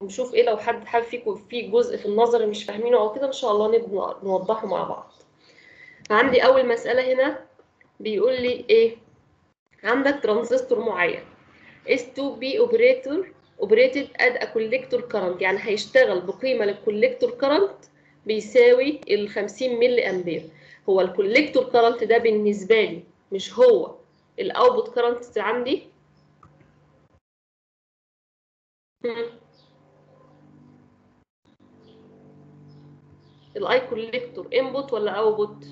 ونشوف ايه لو حد حابب فيكم في جزء في النظر مش فاهمينه او كده ان شاء الله نبدأ نوضحه مع بعض عندي اول مسألة هنا بيقول لي ايه عندك ترانزستور معين S2B operator operated at a collector current يعني هيشتغل بقيمة للكوليكتور current بيساوي ال 50 ملي امبير هو الكوليكتور current ده بالنسبة لي مش هو الاوتبوت current عندي الاي كوليكتور انبوت ولا اوتبوت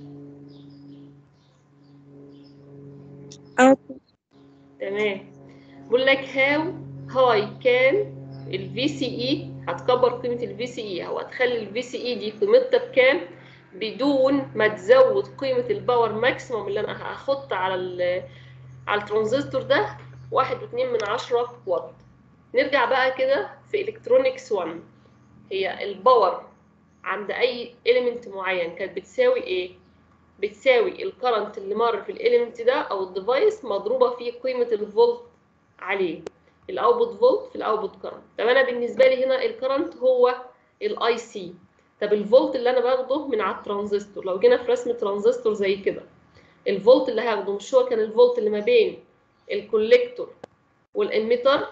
output تمام بقول لك هاو هاي كان الفي سي اي هتكبر قيمه الفي سي اي او هتخلي الفي سي اي دي قيمتها بكام بدون ما تزود قيمه الباور ماكسيموم اللي انا هاخدها على ال على الترانزستور ده واحد واتنين من عشرة واط نرجع بقى كده في الكترونكس 1 هي الباور عند اي اليمنت معين كانت بتساوي ايه بتساوي الكرنت اللي مر في الاليمنت ده او الديفايس مضروبه في قيمه الفولت عليه الاوتبوت فولت في الاوتبوت كرنت طب انا بالنسبه لي هنا الكرنت هو الاي سي طب الفولت اللي انا باخده من على الترانزستور لو جينا في رسم ترانزستور زي كده الفولت اللي هاخده مش هو كان الفولت اللي ما بين الكوليكتور والاميتر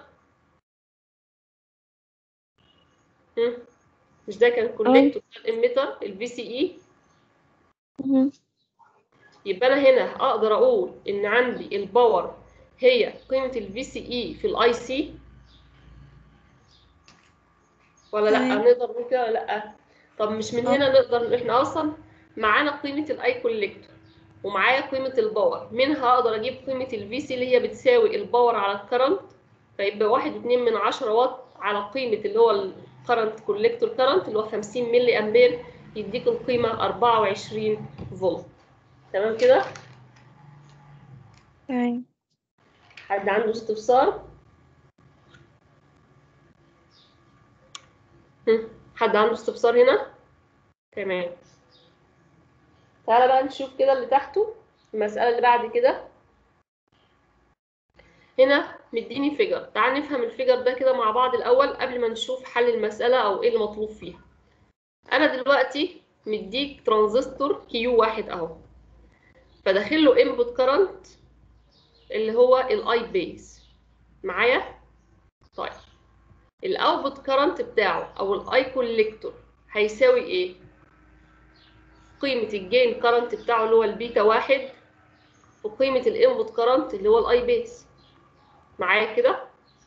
هم؟ مش ده كان الكوليكتور الاميتر الفي سي اي مهم. يبقى انا هنا اقدر اقول ان عندي الباور هي قيمه الفي سي اي في الاي سي ولا لا تمام. نقدر نقول كده ولا لا طب مش من آه. هنا نقدر احنا اصلا معانا قيمه الاي كوليكتور ومعايا قيمه الباور منها اقدر اجيب قيمه الفي سي اللي هي بتساوي الباور على الكرنت فيبقى واحد واتنين من عشرة واط على قيمه اللي هو الكرنت كوليكتور كرنت اللي هو 50 ملي امبير يديك القيمه 24 فولت تمام كده تمام حد عنده استفسار هم، حد عنده استفسار هنا تمام تعالى بقى نشوف كده اللي تحته المسألة اللي بعد كده هنا مديني فيجر تعال نفهم الفيجر ده كده مع بعض الأول قبل ما نشوف حل المسألة أو إيه المطلوب فيها أنا دلوقتي مديك ترانزستور كيو واحد أهو فداخل له انبوت كرنت اللي هو الاي بيز معايا طيب الاوتبوت كرنت بتاعه او الاي كوليكتور هيساوي ايه قيمه الجين كرنت بتاعه اللي هو البيتا واحد وقيمه الانبوت كرنت اللي هو الاي بيز معايا كده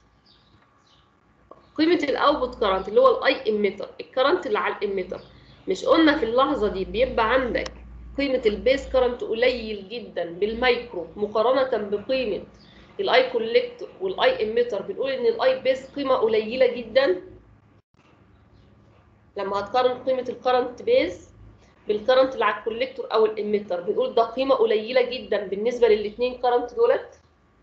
قيمه الاوتبوت كرنت اللي هو الاي اميتر الكرنت اللي على الاميتر مش قلنا في اللحظه دي بيبقى عندك قيمة البيس كرنت قليل جدا بالمايكرو مقارنة بقيمة الاي كوليكتور والاي اميتر بنقول ان الاي بيس قيمة قليلة جدا لما هتقارن قيمة الكرنت بيز بالكرنت اللي على الكوليكتور او الاميتر بنقول ده قيمة قليلة جدا بالنسبة للاتنين كرنت دولت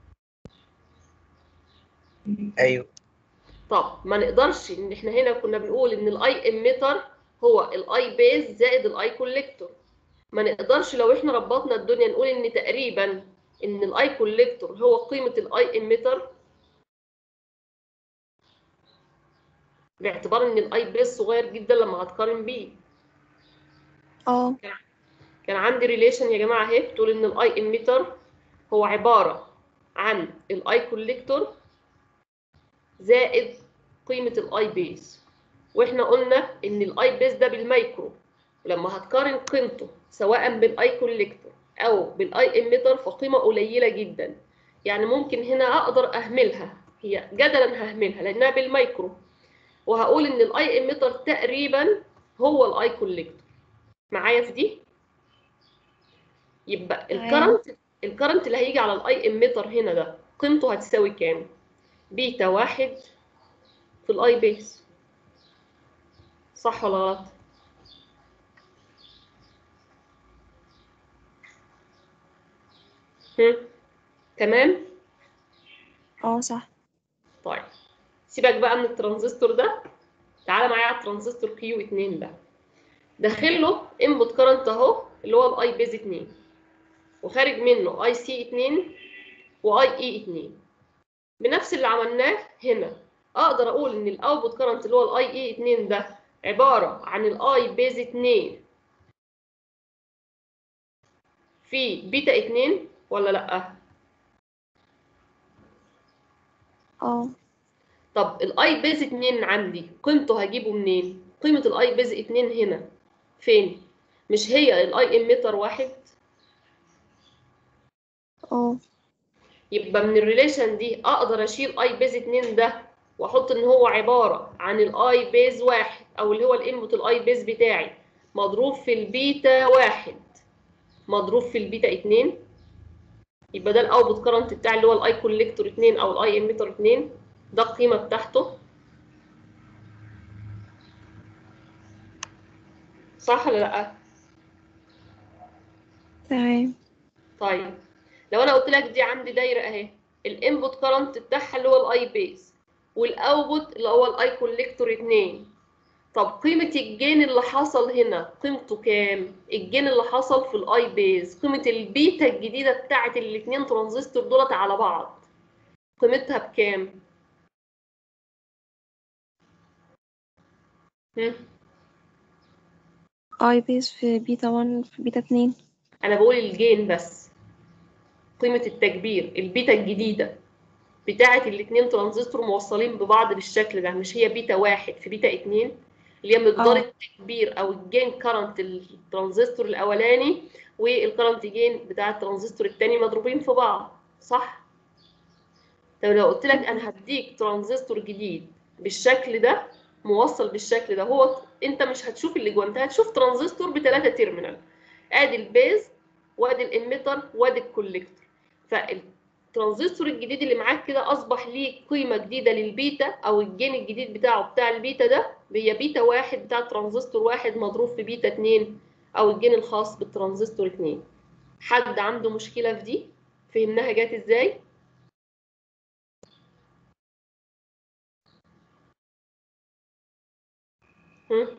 ايوه طب ما نقدرش ان احنا هنا كنا بنقول ان الاي اميتر هو الاي بيز زائد الاي كوليكتور ما نقدرش لو احنا ربطنا الدنيا نقول ان تقريبا ان الاي كوليكتور هو قيمه الاي اميتر باعتبار ان الاي بيز صغير جدا لما هتقارن بيه اه كان عندي ريليشن يا جماعه اهي بتقول ان الاي اميتر هو عباره عن الاي كوليكتور زائد قيمه الاي بيز واحنا قلنا ان الاي بيز ده بالمايكرو لما هتقارن قيمته سواء بالاي كوليكتور او بالاي اميتر فقيمه قليله جدا يعني ممكن هنا اقدر اهملها هي جدلا ههملها لانها بالمايكرو وهقول ان الاي اميتر تقريبا هو الاي كوليكتور معايا في دي يبقى تمام. الكرنت الكرنت اللي هيجي على الاي اميتر هنا ده قيمته هتساوي كام بيتا واحد في الاي بيس صح ولا غلط هم؟ تمام اه صح طيب سيبك بقى من الترانزستور ده تعالى معايا على الترانزستور كيو 2 ده داخل له انبوت كرنت اهو اللي هو الاي بيز 2 وخارج منه اي سي 2 واي اي 2 بنفس اللي عملناه هنا اقدر اقول ان الاوتبوت كارنت اللي هو الاي اي 2 ده عباره عن الاي بيز 2 في بيتا 2 ولا لا اه طب الاي بيز 2 عندي قيمته هجيبه منين قيمه الاي بيز 2 هنا فين مش هي الاي اميتر واحد اه يبقى من الريليشن دي اقدر اشيل اي بيز 2 ده واحط ان هو عباره عن الاي بيز واحد او اللي هو الانبوت الاي بيز بتاعي مضروب في البيتا واحد مضروب في البيتا 2 يبقى ده الاوتبوت كارنت بتاعي اللي هو الاي كوليكتور 2 او الاي اميتر 2 ده القيمه بتاعته صح ولا لا تمام طيب لو انا قلت لك دي عندي دايره اهي الانبوت كارنت بتاعها اللي هو الاي بيز والاوتبوت اللي هو الاي كوليكتور 2 طب قيمه الجين اللي حصل هنا قيمته كام الجين اللي حصل في الاي بيز قيمه البيتا الجديده بتاعه الاثنين ترانزستور دولت على بعض قيمتها بكام هم؟ اي بيس في بيتا 1 في بيتا 2 انا بقول الجين بس قيمه التكبير البيتا الجديده بتاعه الاثنين ترانزستور موصلين ببعض بالشكل ده مش هي بيتا واحد في بيتا اتنين اللي هي مقدار آه. التكبير او الجين كارنت الترانزستور الاولاني والكارنت جين بتاع الترانزستور الثاني مضروبين في بعض صح طب لو قلت لك انا هديك ترانزستور جديد بالشكل ده موصل بالشكل ده هو انت مش هتشوف اللي جوه انت هتشوف ترانزستور بثلاثه تيرمينال ادي البيز وادي الاميتر وادي الكوليكتور فالترانزستور الجديد اللي معاك كده اصبح ليه قيمه جديده للبيتا او الجين الجديد بتاعه بتاع البيتا ده هي بيتا واحد بتاع ترانزستور واحد مضروب في بيتا اتنين او الجين الخاص بالترانزستور اتنين حد عنده مشكله في دي فهمناها جت ازاي هم؟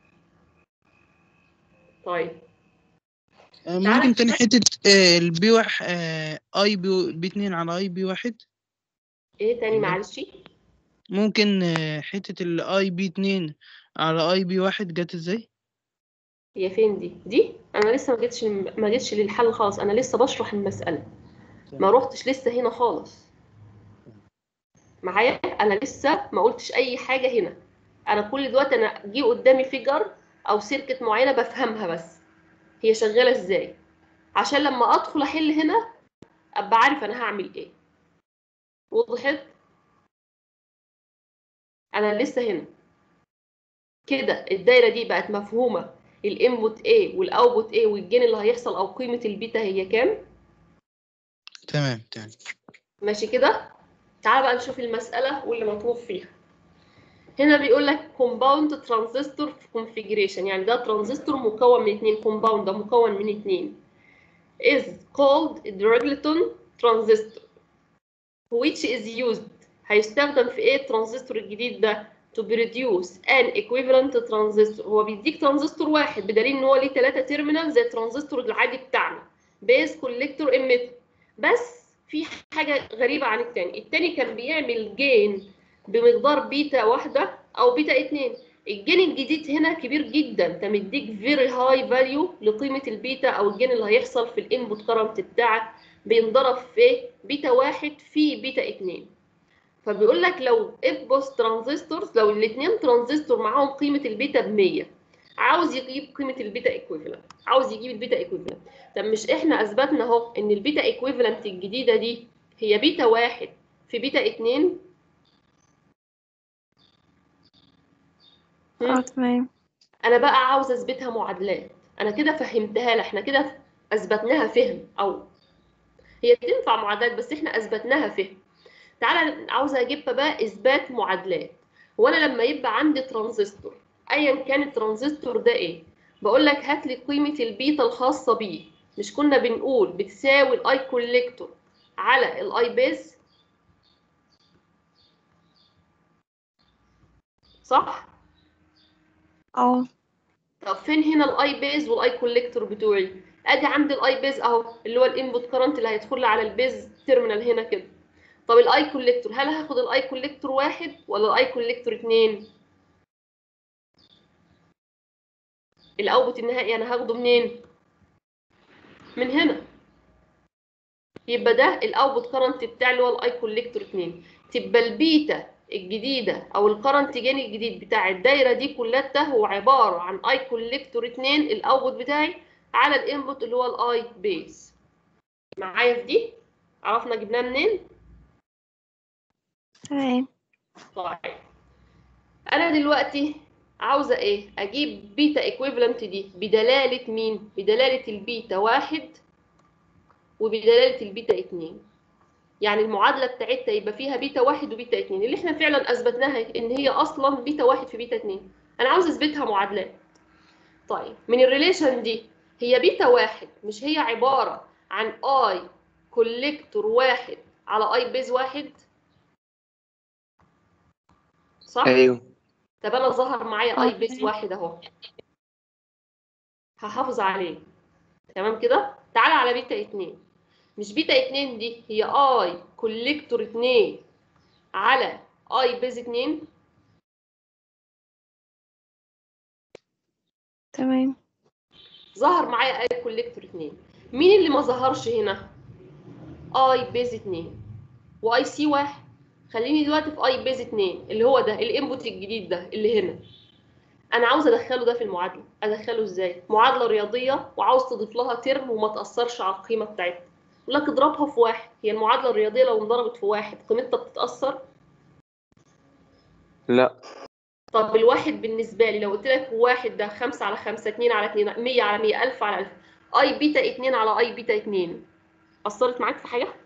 طيب آه، تعالى ممكن تاني كده. حتة آه، البي واحد آه، اي بي بي اتنين على اي بي واحد ايه تاني تمام. معلش ممكن آه، حتة الاي بي اتنين على اي بي واحد جت ازاي؟ هي فين دي دي انا لسه ما جيتش ما جيتش للحل خالص انا لسه بشرح المساله ما روحتش لسه هنا خالص معايا انا لسه ما قلتش اي حاجه هنا انا كل دلوقتي انا جه قدامي فيجر او سيركت معينه بفهمها بس هي شغاله ازاي عشان لما ادخل احل هنا ابقى عارف انا هعمل ايه وضحت انا لسه هنا كده الدايره دي بقت مفهومه الانبوت A والاوتبوت A والجين اللي هيحصل او قيمه البيتا هي كام تمام تمام ماشي كده تعال بقى نشوف المسألة واللي مطلوب فيها هنا بيقول لك compound transistor configuration يعني ده ترانزستور مكون من اتنين compound ده مكون من اتنين is called Dirichlet transistor which is used هيستخدم في ايه الترانزستور الجديد ده to produce an equivalent transistor هو بيديك ترانزستور واحد بدليل ان هو ليه ثلاثة تيرمينال زي الترانزستور العادي بتاعنا بيز كوليكتور emitter بس في حاجة غريبة عن التاني التاني كان بيعمل جين بمقدار بيتا واحدة أو بيتا اتنين الجين الجديد هنا كبير جدا انت مديك فيري هاي فاليو لقيمة البيتا أو الجين اللي هيحصل في الانبوت كارنت بتاعك بينضرب في بيتا واحد في بيتا اتنين فبيقول لك لو اف بوس ترانزستورز لو الاتنين ترانزستور معاهم قيمة البيتا ب 100 عاوز يجيب قيمة البيتا ايكويفالنت عاوز يجيب البيتا ايكويفالنت طب مش احنا اثبتنا اهو ان البيتا ايكويفالنت الجديده دي هي بيتا واحد في بيتا اتنين اه تمام انا بقى عاوز اثبتها معادلات انا كده فهمتها لك احنا كده اثبتناها فهم او هي تنفع معادلات بس احنا اثبتناها فهم تعالى عاوزه اجيبها بقى اثبات معادلات هو انا لما يبقى عندي ترانزستور ايا كان الترانزستور ده ايه بقول لك هات لي قيمه البيتا الخاصه بيه مش كنا بنقول بتساوي الاي كوليكتور على الاي بيز صح اه طب فين هنا الاي بيز والاي كوليكتور بتوعي ادي عندي الاي بيز اهو اللي هو الانبوت كارنت اللي هيدخل لي على البيز تيرمينال هنا كده طب الاي كوليكتور هل هاخد الاي كوليكتور واحد ولا الاي كوليكتور اتنين الاوتبوت النهائي انا هاخده منين من هنا يبقى ده الاوتبوت كرنت بتاعي اللي هو الاي كوليكتور 2 تبقى البيتا الجديده او الكرنت جين الجديد بتاع الدايره دي كلها هو عباره عن اي كوليكتور 2 الاوتبوت بتاعي على الانبوت اللي هو الاي بيز معايا في دي عرفنا جبناها منين تمام طيب انا دلوقتي عاوزه ايه اجيب بيتا ايكويفالنت دي بدلاله مين بدلاله البيتا واحد وبدلاله البيتا اتنين يعني المعادله بتاعتها يبقى فيها بيتا واحد وبيتا اتنين اللي احنا فعلا اثبتناها ان هي اصلا بيتا واحد في بيتا اتنين انا عاوز اثبتها معادلات طيب من الريليشن دي هي بيتا واحد مش هي عباره عن اي كوليكتور واحد على اي بيز واحد صح؟ ايوه طب انا ظهر معايا اي آه، بيس تمام. واحد اهو هحافظ عليه تمام كده تعالى على بيتا اتنين مش بيتا اتنين دي هي اي كوليكتور اتنين على اي بيز اتنين تمام ظهر معايا اي كوليكتور اتنين مين اللي ما ظهرش هنا اي بيز اتنين واي سي واحد خليني دلوقتي في اي بيز اتنين اللي هو ده الانبوت الجديد ده اللي هنا انا عاوز ادخله ده في المعادله ادخله ازاي معادله رياضيه وعاوز تضيف لها ترم وما تاثرش على القيمه بتاعتها يقول لك اضربها في واحد هي المعادله الرياضيه لو انضربت في واحد قيمتها بتتاثر لا طب الواحد بالنسبه لي لو قلت لك واحد ده 5 على 5 2 على 2 100 على 100 1000 على 1000 اي بيتا 2 على اي بيتا 2 اثرت معاك في حاجه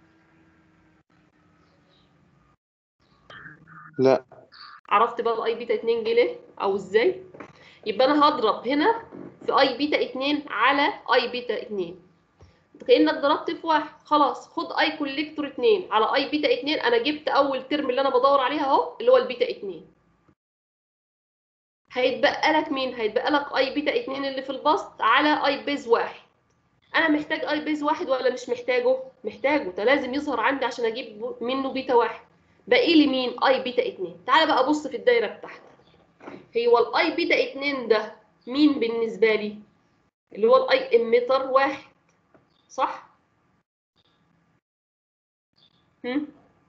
لا عرفت بقى الاي بيتا 2 جه ليه او ازاي يبقى انا هضرب هنا في اي بيتا 2 على اي بيتا 2 كانك ضربت في واحد خلاص خد اي كوليكتور 2 على اي بيتا 2 انا جبت اول ترم اللي انا بدور عليها اهو اللي هو البيتا 2 هيتبقى لك مين هيتبقى لك اي بيتا 2 اللي في البسط على اي بيز واحد انا محتاج اي بيز واحد ولا مش محتاجه محتاجه ده لازم يظهر عندي عشان اجيب منه بيتا واحد باقي لي مين اي بيتا 2 تعال بقى ابص في الدايره بتاعتي هو الاي بيتا 2 ده مين بالنسبه لي اللي هو الاي اميتر واحد صح هم؟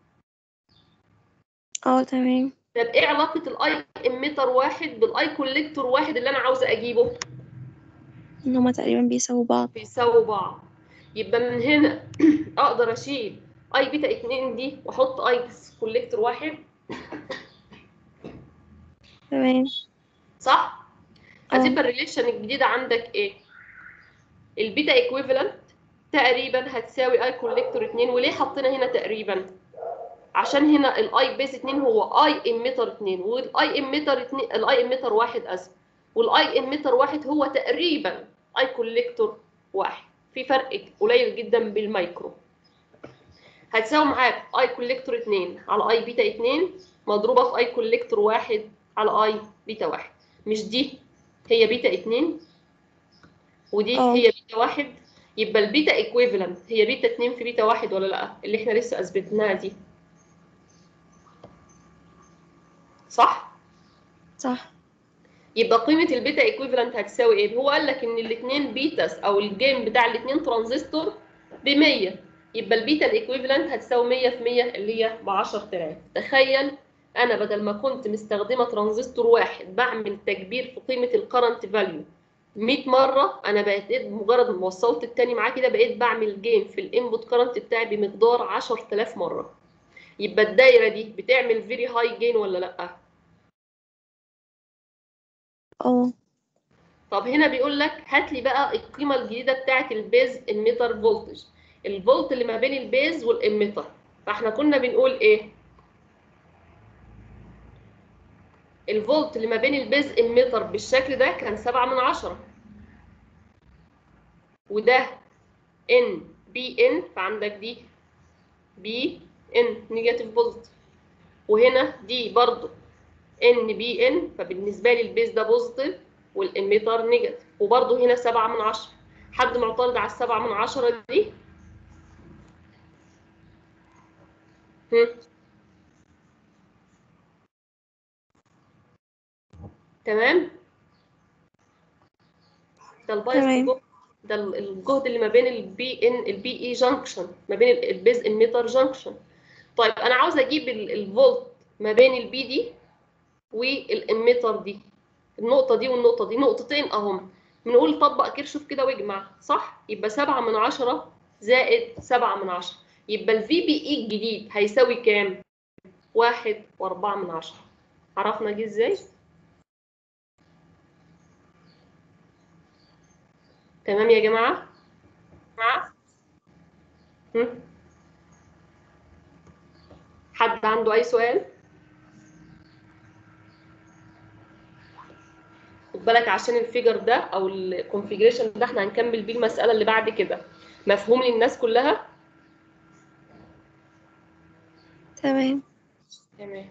اه تمام طب ايه علاقه الاي اميتر واحد بالاي كوليكتور واحد اللي انا عاوزه اجيبه ان هما تقريبا بيساووا بعض بيساووا بعض يبقى من هنا اقدر اشيل اي بيتا 2 دي واحط اي كوليكتور واحد تمام صح اه. هتبقى الريليشن الجديده عندك ايه البيتا ايكويفالنت تقريبا هتساوي اي كوليكتور 2 وليه حطينا هنا تقريبا عشان هنا الاي بيز 2 هو اي اميتر 2 والاي اميتر 2 الاي اميتر 1 اسف والاي اميتر 1 هو تقريبا اي كوليكتور 1 في فرق قليل جدا بالمايكرو هتساوي معاك اي كوليكتور 2 على اي بيتا 2 مضروبه في اي كوليكتور 1 على اي بيتا 1 مش دي هي بيتا 2 ودي اه. هي بيتا 1 يبقى البيتا ايكويفالنت هي بيتا 2 في بيتا 1 ولا لا اللي احنا لسه اثبتناها دي صح صح يبقى قيمه البيتا ايكويفالنت هتساوي ايه هو قال لك ان الاثنين بيتاس او الجيم بتاع الاثنين ترانزستور ب 100 يبقى البيتا الايكويفالنت هتساوي 100 في 100 اللي هي ب 10000 تخيل انا بدل ما كنت مستخدمه ترانزستور واحد بعمل تكبير في قيمه الكرنت فاليو 100 مره انا بقيت مجرد ما وصلت التاني معاه كده بقيت بعمل جيم في الانبوت كرنت بتاعي بمقدار 10000 مره يبقى الدايره دي بتعمل فيري هاي جين ولا لا اه طب هنا بيقول لك هات لي بقى القيمه الجديده بتاعه البيز الميتر فولتج الفولت اللي ما بين البيز والاميتر فاحنا كنا بنقول ايه الفولت اللي ما بين البيز اميتر بالشكل ده كان 7 من عشرة وده ان بي ان فعندك دي بي ان نيجاتيف فولت وهنا دي برضو ان بي ان فبالنسبه لي البيز ده بوزيتيف والاميتر نيجاتيف وبرضو هنا 7 من عشرة حد معترض على السبعة من عشرة دي هم. تمام ده البايس تمام. جهد ده ال- الجهد اللي ما بين البي ان البي اي جانكشن ما بين ال- البيز اميتر جانكشن طيب انا عاوز اجيب ال- الفولت ما بين البي دي والاميتر دي النقطه دي والنقطه دي نقطتين اهم بنقول طبق كيرشوف كده واجمع صح يبقى 7 من 10 زائد 7 من 10 يبقى الفي بي اي الجديد هيساوي كام؟ واحد وأربعة من عشرة عرفنا جه ازاي؟ تمام يا جماعة؟ جماعة؟ هم؟ حد عنده أي سؤال؟ خد بالك عشان الفيجر ده أو الكونفيجريشن ده احنا هنكمل بيه المسألة اللي بعد كده مفهوم للناس كلها؟ تمام تمام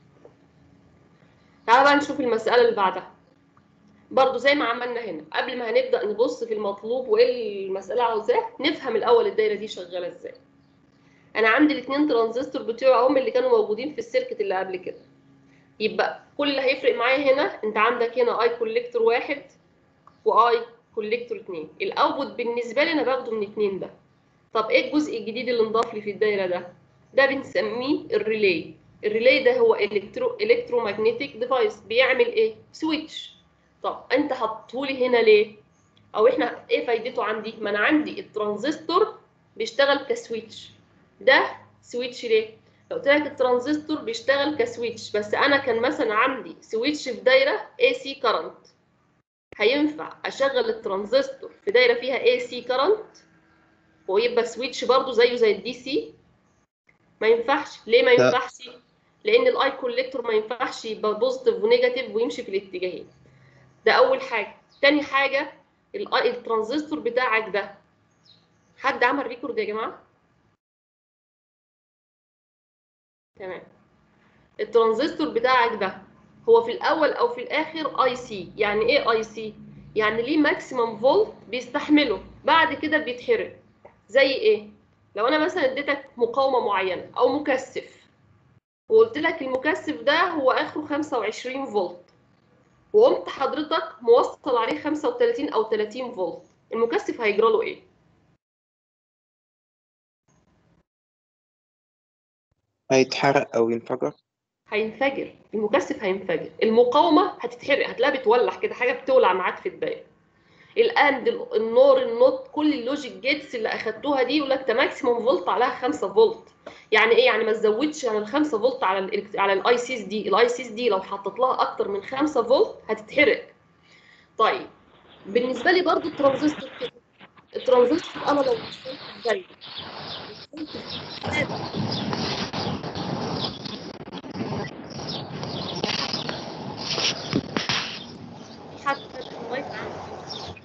تعالى بقى نشوف المسألة اللي بعدها برضو زي ما عملنا هنا قبل ما هنبدأ نبص في المطلوب وايه المسألة عاوزاه نفهم الأول الدايرة دي شغالة ازاي أنا عندي الاتنين ترانزستور بتوعي هم اللي كانوا موجودين في السيركت اللي قبل كده يبقى كل اللي هيفرق معايا هنا انت عندك هنا اي كوليكتور واحد واي كوليكتور اتنين الاوتبوت بالنسبة لي انا باخده من اتنين ده طب ايه الجزء الجديد اللي انضاف لي في الدايرة ده ده بنسميه الريلي الريلي ده هو الكترو الكترومagnetic ديفايس بيعمل ايه سويتش طب انت حطهولي هنا ليه او احنا ايه فايدته عندي ما انا عندي الترانزستور بيشتغل كسويتش ده سويتش ليه لو قلت لك الترانزستور بيشتغل كسويتش بس انا كان مثلا عندي سويتش في دايره اي سي كارنت هينفع اشغل الترانزستور في دايره فيها اي سي كارنت ويبقى سويتش برضو زيه زي الدي سي ما ينفعش ليه ما لا. ينفعش لان الاي كوليكتور ما ينفعش يبقى بوزيتيف ونيجاتيف ويمشي في الاتجاهين ده اول حاجه تاني حاجه ال- الترانزستور بتاعك ده حد عمل ريكورد يا جماعه تمام الترانزستور بتاعك ده هو في الاول او في الاخر اي سي يعني ايه اي سي يعني ليه ماكسيمم فولت بيستحمله بعد كده بيتحرق زي ايه لو انا مثلا اديتك مقاومه معينه او مكثف وقلت لك المكثف ده هو اخره 25 فولت وقمت حضرتك موصل عليه 35 او 30 فولت المكثف هيجرى له ايه هيتحرق أو ينفجر هينفجر المكثف هينفجر المقاومه هتتحرق هتلاقيها بتولع كده حاجه بتولع معاك في الدايره الاند النور النوت كل اللوجيك جيتس اللي اخدتوها دي يقول لك ده ماكسيموم فولت عليها 5 فولت يعني ايه يعني ما تزودش عن ال 5 فولت على ال على الاي سيس دي الاي سيس دي لو حطيت لها اكتر من 5 فولت هتتحرق طيب بالنسبه لي برضو الترانزستور كده الترانزستور انا لو وصلت ازاي وصلت فيه حتى المايك عندي.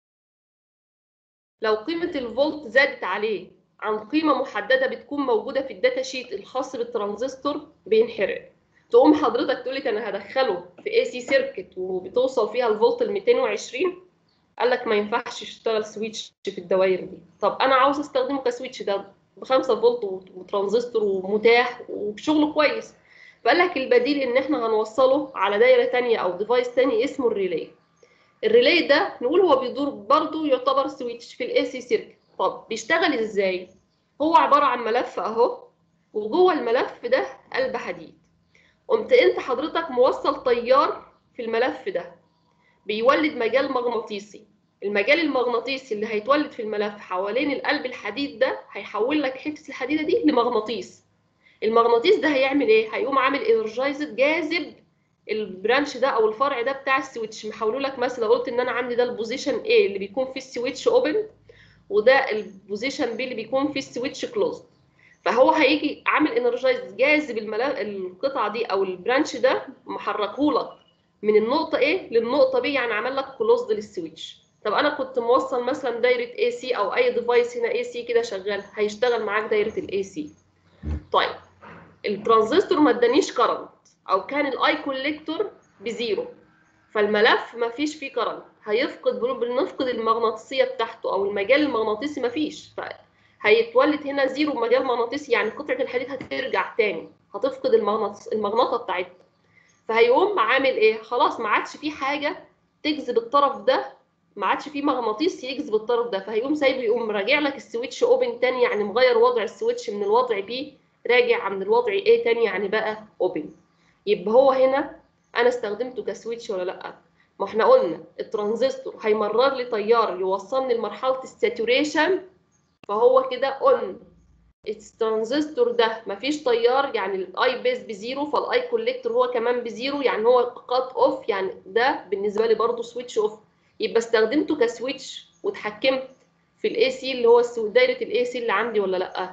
لو قيمة الفولت زادت عليه عن قيمة محددة بتكون موجودة في الداتا شيت الخاص بالترانزستور بينحرق تقوم حضرتك تقول لك انا هدخله في اي سي سيركت وبتوصل فيها الفولت ل 220 قال لك ما ينفعش يشتغل سويتش في الدوائر دي طب انا عاوز استخدمه كسويتش ده ب 5 فولت وترانزستور ومتاح وشغله كويس فقال لك البديل ان احنا هنوصله على دايره تانية او ديفايس تاني اسمه الريلي الريلي ده نقول هو بيدور برضه يعتبر سويتش في الاي سي سيركت طب بيشتغل ازاي هو عباره عن ملف اهو وجوه الملف ده قلب حديد قمت انت حضرتك موصل تيار في الملف ده بيولد مجال مغناطيسي المجال المغناطيسي اللي هيتولد في الملف حوالين القلب الحديد ده هيحول لك حته الحديده دي لمغناطيس المغناطيس ده هيعمل ايه هيقوم عامل انرجايزد جاذب البرانش ده او الفرع ده بتاع السويتش محوله لك مثلا قلت ان انا عندي ده البوزيشن A اللي بيكون فيه السويتش اوبن وده البوزيشن B اللي بيكون فيه السويتش كلوزد فهو هيجي عامل انرجايز جاذب الملف القطعه دي او البرانش ده محركه لك من النقطه A للنقطه B يعني عمل لك كلوزد للسويتش طب انا كنت موصل مثلا دايره اي سي او اي ديفايس هنا اي سي كده شغال هيشتغل معاك دايره الاي سي طيب الترانزستور ما ادانيش كرنت او كان الاي كوليكتور بزيرو فالملف ما فيش فيه كرنت هيفقد بنفقد المغناطيسيه بتاعته او المجال المغناطيسي ما فيش هيتولد هنا زيرو مجال مغناطيسي يعني قطعه الحديد هترجع تاني هتفقد المغناطيس المغناطه بتاعتها فهيقوم عامل ايه خلاص ما عادش في حاجه تجذب الطرف ده ما عادش في مغناطيس يجذب الطرف ده فهيقوم سايبه يقوم راجع لك السويتش اوبن تاني يعني مغير وضع السويتش من الوضع بي راجع من الوضع ايه تاني يعني بقى اوبن يبقى هو هنا انا استخدمته كسويتش ولا لا ما احنا قلنا الترانزستور هيمرر لي تيار يوصلني لمرحله الساتوريشن فهو كده اون الترانزستور ده مفيش تيار يعني الاي بيز بزيرو فالاي كوليكتور هو كمان بزيرو يعني هو قات اوف يعني ده بالنسبه لي برضو سويتش اوف يبقى استخدمته كسويتش واتحكمت في الاي سي اللي هو السو- دايره الاي سي اللي عندي ولا لا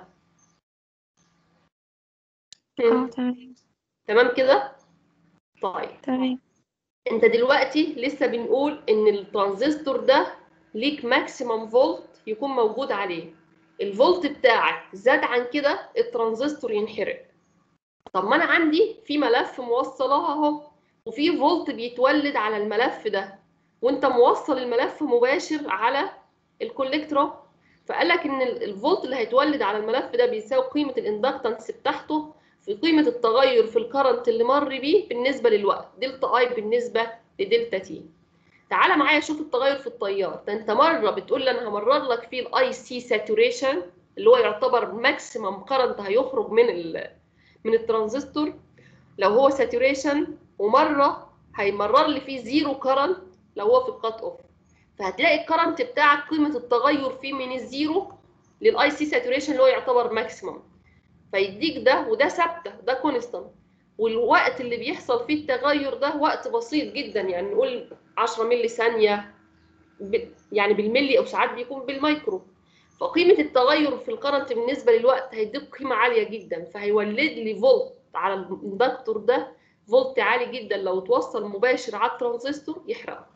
اه تمام تمام كده طيب تمام انت دلوقتي لسه بنقول ان الترانزستور ده ليك ماكسيمم فولت يكون موجود عليه الفولت بتاعك زاد عن كده الترانزستور ينحرق طب ما انا عندي في ملف موصلاه اهو وفي فولت بيتولد على الملف ده وانت موصل الملف مباشر على الكوليكتور فقال لك ان ال- الفولت اللي هيتولد على الملف ده بيساوي قيمه الاندكتنس بتاعته في قيمه التغير في الكرنت اللي مر بيه بالنسبه للوقت دلتا اي بالنسبه لدلتا تي تعالى معايا شوف التغير في التيار ده انت مره بتقول لي انا همرر لك فيه الاي سي ساتوريشن اللي هو يعتبر ماكسيمم كرنت هيخرج من ال من الترانزستور لو هو ساتوريشن ومره هيمرر لي فيه زيرو كرنت لو هو في الكات اوف فهتلاقي الكرنت بتاعك قيمه التغير فيه من الزيرو للاي سي ساتوريشن اللي هو يعتبر ماكسيمم فيديك ده وده ثابته ده كونستانت والوقت اللي بيحصل فيه التغير ده وقت بسيط جدا يعني نقول 10 ملي ثانيه ب- يعني بالملي او ساعات بيكون بالمايكرو فقيمه التغير في الكرنت بالنسبه للوقت هيديك قيمه عاليه جدا فهيولد لي فولت على الاندكتور ده فولت عالي جدا لو اتوصل مباشر على الترانزستور يحرقه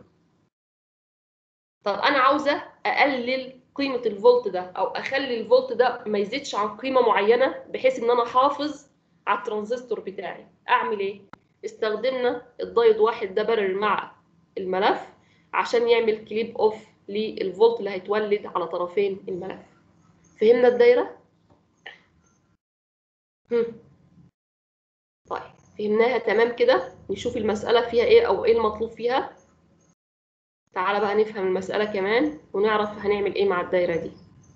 طب انا عاوزه اقلل قيمه الفولت ده او اخلي الفولت ده ما يزيدش عن قيمه معينه بحيث ان انا احافظ على الترانزستور بتاعي اعمل ايه استخدمنا الدايود واحد ده برر مع الملف عشان يعمل كليب اوف للفولت اللي هيتولد على طرفين الملف فهمنا الدايره هم. طيب فهمناها تمام كده نشوف المساله فيها ايه او ايه المطلوب فيها تعالى بقى نفهم المساله كمان ونعرف هنعمل ايه مع الدايره دي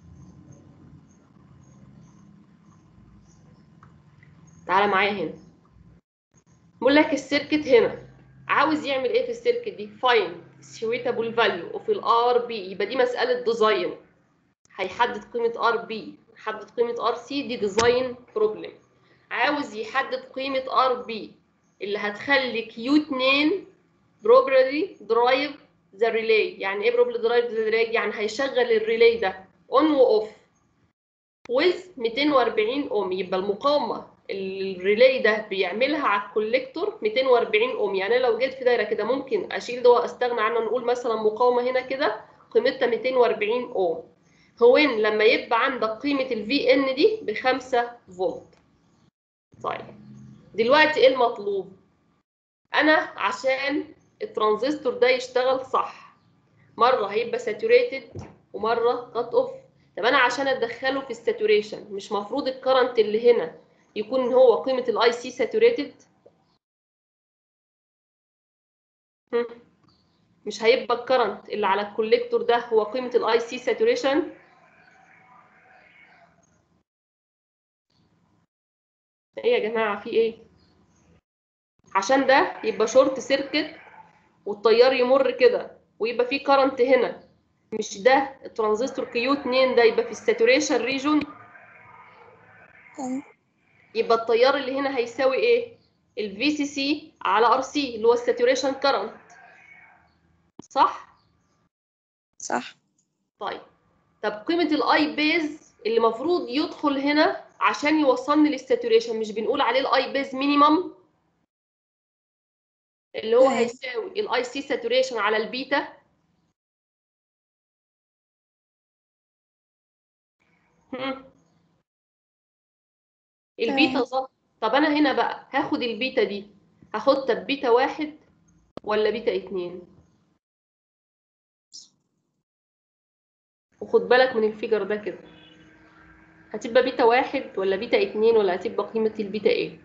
تعالى معايا هنا بقول لك السيركت هنا عاوز يعمل ايه في السيركت دي find suitable value of ال RB يبقى دي مسألة ديزاين هيحدد قيمة RB يحدد قيمة RC دي ديزاين بروبلم عاوز يحدد قيمة RB اللي هتخلي Q2 properly drive the relay يعني ايه properly drive the relay يعني هيشغل الريلي ده on و off with 240 اوم يبقى المقاومة الريلي ده بيعملها على الكوليكتور 240 اوم يعني أنا لو جيت في دايره كده ممكن اشيل ده واستغنى عنه نقول مثلا مقاومه هنا كده قيمتها 240 اوم هو إن لما يبقى عندك قيمه الفي ان دي ب 5 فولت طيب دلوقتي ايه المطلوب انا عشان الترانزستور ده يشتغل صح مره هيبقى ساتوريتد ومره كات اوف طب انا عشان ادخله في الساتوريشن مش مفروض الكرنت اللي هنا يكون هو قيمة الاي سي ساتوريتد مش هيبقى الكرنت اللي على الكوليكتور ده هو قيمة الاي سي ساتوريشن ايه يا جماعة في ايه عشان ده يبقى شورت سيركت والتيار يمر كده ويبقى فيه كرنت هنا مش ده الترانزستور كيو 2 ده يبقى في الساتوريشن ريجون يبقى التيار اللي هنا هيساوي ايه الفي سي سي على ار سي اللي هو الساتوريشن كرنت صح صح طيب طب قيمه الاي بيز اللي المفروض يدخل هنا عشان يوصلني للساتوريشن مش بنقول عليه الاي بيز مينيمم اللي هو أيوة. هيساوي الاي سي ساتوريشن على البيتا هم. البيتا صح طب انا هنا بقى هاخد البيتا دي هاخدها ببيتا واحد ولا بيتا اتنين وخد بالك من الفيجر ده كده هتبقى بيتا واحد ولا بيتا اتنين ولا هتبقى قيمة البيتا ايه؟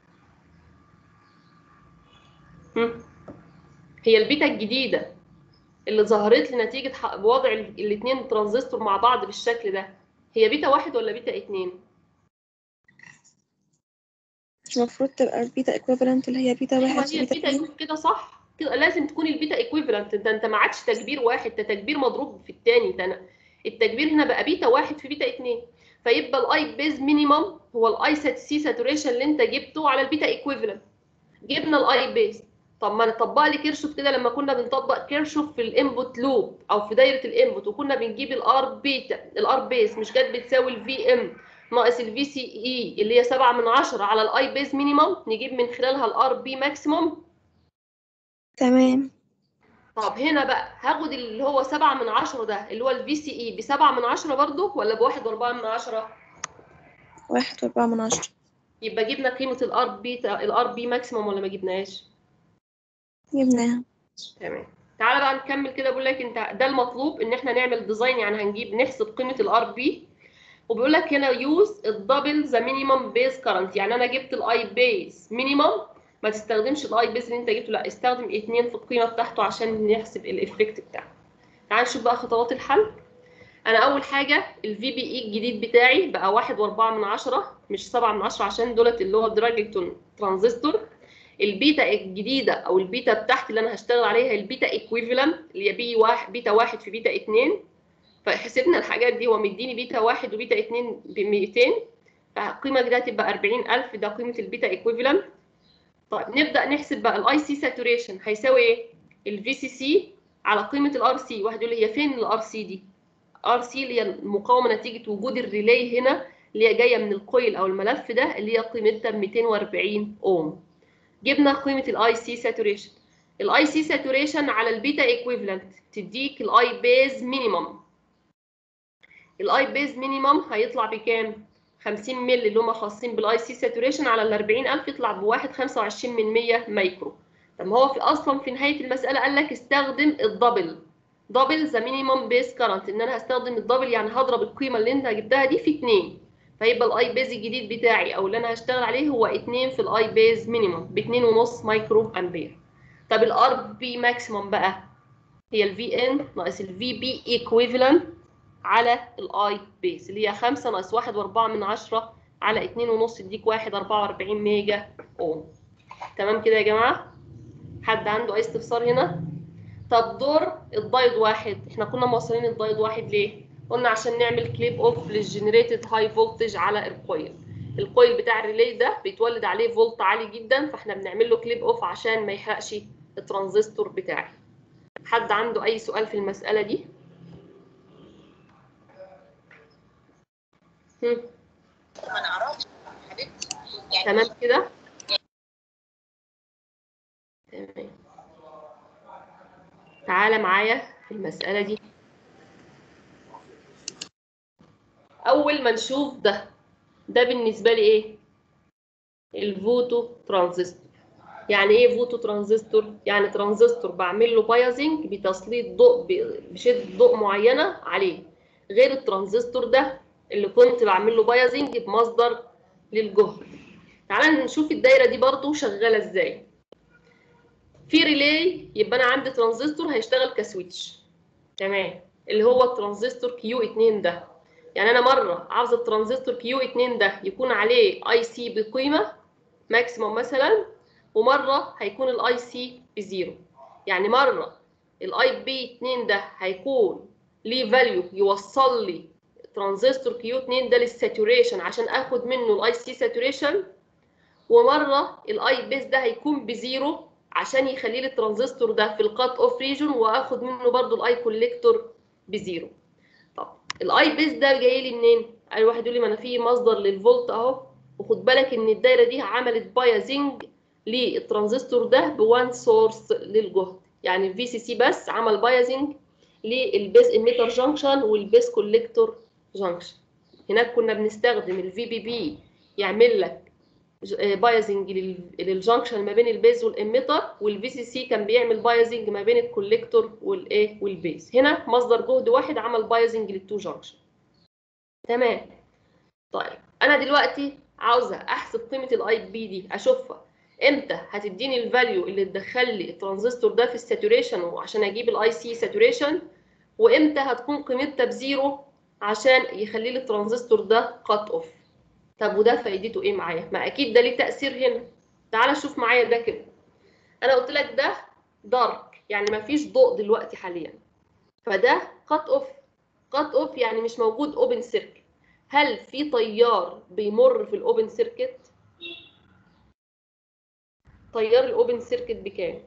هم؟ هي البيتا الجديدة اللي ظهرت لي نتيجة ح- وضع ال- الاتنين ترانزستور مع بعض بالشكل ده هي بيتا واحد ولا بيتا اتنين؟ مش المفروض تبقى البيتا equivalent اللي هي بيتا ايوه واحد هي وبيتا البيتا اتنين يكون كده صح كده لازم تكون البيتا ايكويفالنت ده انت ما عادش تكبير واحد ده تكبير مضروب في الثاني ده أنا- التكبير هنا بقى بيتا واحد في بيتا اتنين فيبقى الاي بيز مينيمم هو الاي سي ساتوريشن اللي انت جبته على البيتا ايكويفالنت جبنا الاي بيز طب ما نطبق لي كيرشوف كده لما كنا بنطبق كيرشوف في الانبوت لوب او في دايره الانبوت وكنا بنجيب الار بيتا الار بيز مش كانت بتساوي الفي ام ناقص الفي سي اي اللي هي 7 من 10 على الاي بيز مينيمم نجيب من خلالها الار بي ماكسيموم تمام طب هنا بقى هاخد اللي هو 7 من 10 ده اللي هو الفي سي اي ب 7 من 10 برضه ولا بواحد واربعة من 10 واحد وأربعة من عشرة يبقى جبنا قيمه الار بي الار بي ماكسيموم ولا ما جبناهاش جبناها تمام تعالى بقى نكمل كده بقول لك انت ده المطلوب ان احنا نعمل ديزاين يعني هنجيب نحسب قيمه الار بي وبيقول لك هنا يوز الدبل ذا مينيمم بيز كارنت يعني انا جبت الاي بيز مينيمم ما تستخدمش الاي بيز اللي انت جبته لا استخدم اتنين في القيمه بتاعته عشان نحسب الافكت بتاعه تعال نشوف بقى خطوات الحل انا اول حاجه الفي بي اي الجديد بتاعي بقى واحد واربعة من عشرة مش سبعة من عشرة عشان دولت اللي هو دراجلتون ترانزستور البيتا الجديده او البيتا بتاعتي اللي انا هشتغل عليها البيتا ايكويفالنت اللي هي بي واحد بيتا واحد في بيتا اتنين فحسبنا الحاجات دي هو مديني بيتا واحد وبيتا اتنين ب 200 فالقيمه دي هتبقى 40000 ده قيمه البيتا ايكويفالنت طيب نبدا نحسب بقى الاي سي ساتوريشن هيساوي ايه؟ الفي سي سي على قيمه الار سي واحد يقول لي هي فين الار سي دي؟ ار سي اللي هي المقاومه نتيجه وجود الريلي هنا اللي هي جايه من الكويل او الملف ده اللي هي قيمتها 240 اوم جبنا قيمه الاي سي ساتوريشن الاي سي ساتوريشن على البيتا ايكويفالنت تديك الاي بيز مينيمم الاي بيز مينيمم هيطلع بكام 50 مللي اللي هم خاصين بالاي سي ساتوريشن على ال 40000 يطلع بواحد 25 من 100 مايكرو طب ما هو في اصلا في نهايه المساله قال لك استخدم الدبل دبل ذا مينيمم بيز كارنت ان انا هستخدم الدبل يعني هضرب القيمه اللي انت جبتها دي في 2 فيبقى الاي بيز الجديد بتاعي او اللي انا هشتغل عليه هو 2 في الاي بيز مينيمم ب 2.5 مايكرو امبير طب الار بي ماكسيمم بقى هي الفي ان ناقص الفي بي ايكويفالنت على الاي بيز اللي هي 5 ناقص 1 و4 من 10 على 2.5 يديك 1 44 ميجا اوم تمام كده يا جماعه حد عنده اي استفسار هنا طب دور الدايود واحد احنا كنا موصلين الدايود واحد ليه قلنا عشان نعمل كليب اوف للجنريتد هاي فولتج على الكويل الكويل بتاع الريلي ده بيتولد عليه فولت عالي جدا فاحنا بنعمل له كليب اوف عشان ما يحرقش الترانزستور بتاعي حد عنده اي سؤال في المساله دي هم. ما نعرفش حبيبتي يعني تمام كده تمام تعالى معايا في المسألة دي أول ما نشوف ده ده بالنسبة لي إيه؟ الفوتو ترانزستور يعني إيه فوتو ترانزستور؟ يعني ترانزستور بعمل له بايزنج بتسليط ضوء ب- بشدة ضوء معينة عليه غير الترانزستور ده اللي كنت بعمل له بايزنج بمصدر للجهد تعالى نشوف الدايرة دي برضو شغالة إزاي في ريلاي يبقى انا عندي ترانزستور هيشتغل كسويتش تمام اللي هو الترانزستور كيو 2 ده يعني انا مره عاوزه الترانزستور كيو 2 ده يكون عليه اي سي بقيمه ماكسيموم مثلا ومره هيكون الاي سي بزيرو يعني مره الاي بي 2 ده هيكون ليه فاليو يوصل لي ترانزستور كيو 2 ده للساتوريشن عشان اخد منه الاي سي ساتوريشن ومره الاي بيس ده هيكون بزيرو عشان يخلي لي الترانزستور ده في الكات اوف ريجون واخد منه برضو الاي كوليكتور بزيرو طب الاي بيس ده جاي لي منين اي واحد يقول لي ما انا في مصدر للفولت اهو وخد بالك ان الدايره دي عملت بايزنج للترانزستور ده بوان سورس للجهد يعني الفي سي سي بس عمل بايزنج للبيز اميتر جانكشن والبيز كوليكتور جانكشن هناك كنا بنستخدم الفي بي بي يعمل لك بايزنج للجنكشن ما بين البيز والاميتر والفي سي سي كان بيعمل بايزنج ما بين الكوليكتور والايه والبيز هنا مصدر جهد واحد عمل بايزنج للتو جنكشن تمام طيب انا دلوقتي عاوزه احسب قيمه الاي بي دي اشوفها امتى هتديني الفاليو اللي تدخل لي الترانزستور ده في الساتوريشن وعشان اجيب الاي سي ساتوريشن وامتى هتكون قيمتها بزيرو عشان يخلي لي الترانزستور ده كات اوف طب وده فايدته ايه معايا ما اكيد ده ليه تاثير هنا تعال شوف معايا ده كده انا قلت لك ده دارك يعني ما فيش ضوء دلوقتي حاليا فده كات اوف كات اوف يعني مش موجود اوبن سيركت هل في تيار بيمر في الاوبن سيركت تيار الاوبن سيركت بكام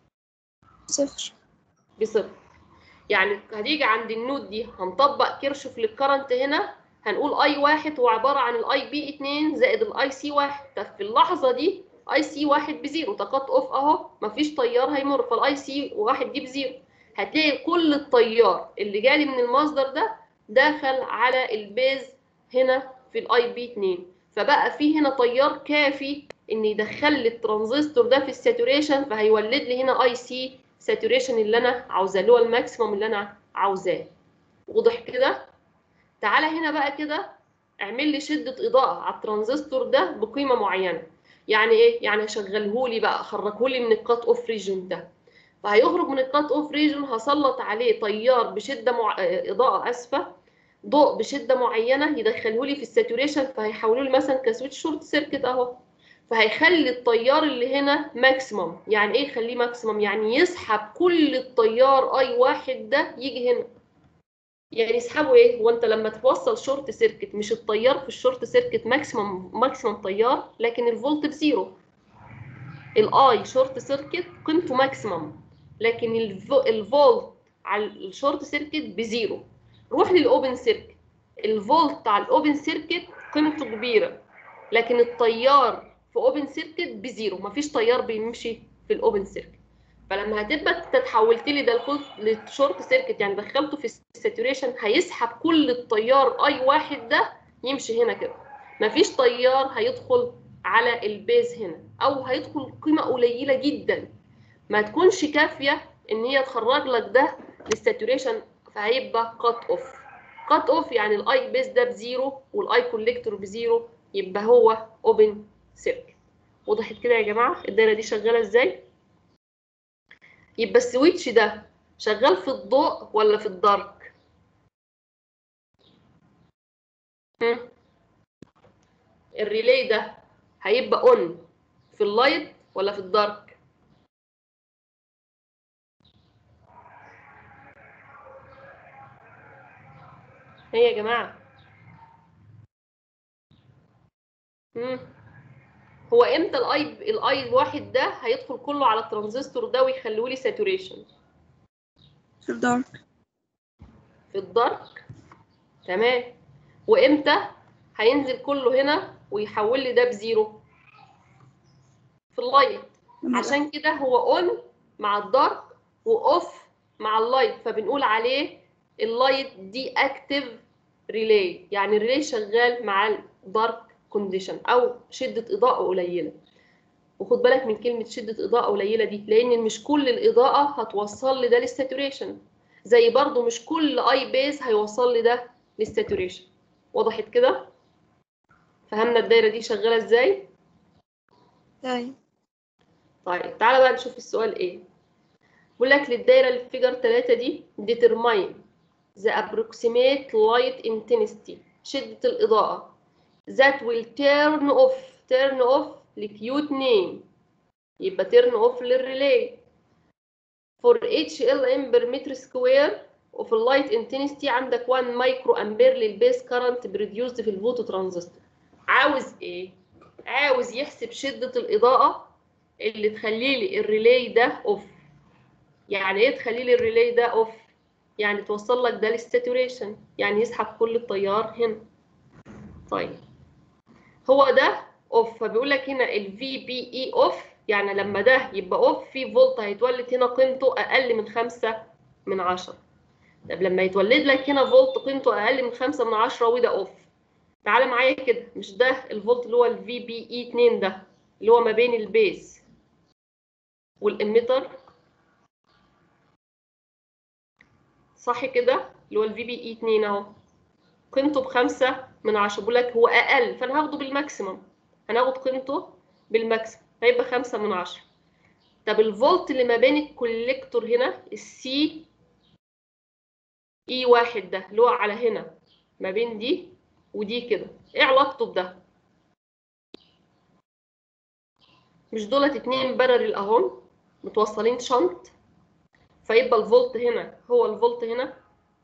صفر بصفر يعني هتيجي عند النود دي هنطبق كيرشوف للكرنت هنا هنقول اي واحد هو عباره عن الاي بي 2 زائد الاي سي واحد طب في اللحظه دي اي سي واحد بزيرو ده كات اوف اهو مفيش تيار هيمر فالاي سي واحد دي بزيرو هتلاقي كل التيار اللي جالي من المصدر ده دخل على البيز هنا في الاي بي 2 فبقى في هنا تيار كافي ان يدخل لي الترانزستور ده في الساتوريشن فهيولد لي هنا اي سي ساتوريشن اللي انا عاوزاه اللي هو الماكسيموم اللي انا عاوزاه واضح كده تعالى هنا بقى كده اعمل لي شده اضاءه على الترانزستور ده بقيمه معينه يعني ايه يعني اشغله لي بقى اخرجه لي من الكات اوف ريجن ده فهيخرج من الكات اوف ريجن هسلط عليه تيار بشده مع... اضاءه اسفه ضوء بشده معينه يدخله لي في الساتوريشن فهيحولوا لي مثلا كسويتش شورت سيركت اهو فهيخلي التيار اللي هنا ماكسيمم يعني ايه يخليه ماكسيمم يعني يسحب كل التيار اي واحد ده يجي هنا يعني يسحبه ايه هو انت لما توصل شورت سيركت مش التيار في الشورت سيركت ماكسيمم ماكسيمم تيار لكن الفولت بزيرو الاي شورت سيركت قيمته ماكسيمم لكن الفولت على الشورت سيركت بزيرو روح للاوبن سيركت الفولت على الاوبن سيركت قيمته كبيره لكن التيار في اوبن سيركت بزيرو مفيش تيار بيمشي في الاوبن سيركت فلما هتبقى انت تحولت لي ده الفولت للشورت سيركت يعني دخلته في الساتوريشن هيسحب كل التيار اي واحد ده يمشي هنا كده مفيش تيار هيدخل على البيز هنا او هيدخل قيمه قليله جدا ما تكونش كافيه ان هي تخرج لك ده للساتوريشن فهيبقى كات اوف كات اوف يعني الاي بيز ده بزيرو والاي كوليكتور بزيرو يبقى هو اوبن سيركت وضحت كده يا جماعه الدايره دي شغاله ازاي يبقى السويتش ده شغال في الضوء ولا في الدارك هم؟ الريلي ده هيبقى اون في اللايت ولا في الدارك هي يا جماعه مم. هو امتى الاي الاي واحد ده هيدخل كله على الترانزستور ده ويخليه لي ساتوريشن في الدارك في الدارك تمام وامتى هينزل كله هنا ويحول لي ده بزيرو في اللايت عشان كده هو اون مع الدارك واوف مع اللايت فبنقول عليه اللايت دي اكتيف ريلي يعني الريلي شغال مع الدارك كونديشن او شده اضاءه قليله وخد بالك من كلمه شده اضاءه قليله دي لان مش كل الاضاءه هتوصل لي ده للساتوريشن زي برضو مش كل اي بيز هيوصل لي ده للساتوريشن وضحت كده فهمنا الدايره دي شغاله ازاي طيب طيب تعالى بقى نشوف السؤال ايه بيقول لك للدايره اللي في فيجر 3 دي determine the approximate light intensity شده الاضاءه that will turn off turn off لكيوت نيم يبقى turn off للريلي for each LM per meter square وفي اللايت انتنستي عندك 1 مايكرو امبير للبيس كارنت بريديوسد في الفوتو ترانزستور عاوز ايه عاوز يحسب شده الاضاءه اللي تخلي لي الريلي ده اوف يعني ايه تخلي لي الريلي ده اوف يعني توصل لك ده للساتوريشن يعني يسحب كل التيار هنا طيب هو ده اوف فبيقول لك هنا الفي بي اي اوف يعني لما ده يبقى اوف في فولت هيتولد هنا قيمته اقل من خمسة من عشرة طب لما يتولد لك هنا فولت قيمته اقل من خمسة من عشرة وده اوف تعالى معايا كده مش ده الفولت اللي هو الفي بي اي 2 ده اللي هو ما بين البيز والاميتر صح كده اللي هو الفي بي اي 2 اهو قيمته بخمسة من عشرة بقول لك هو اقل فانا هاخده بالماكسيمم هناخد قيمته بالماكسيمم هيبقى خمسة من عشرة طب الفولت اللي ما بين الكوليكتور هنا السي اي واحد ده اللي هو على هنا ما بين دي ودي كده ايه علاقته بده مش دولت اتنين بارل اهم متوصلين شنط فيبقى الفولت هنا هو الفولت هنا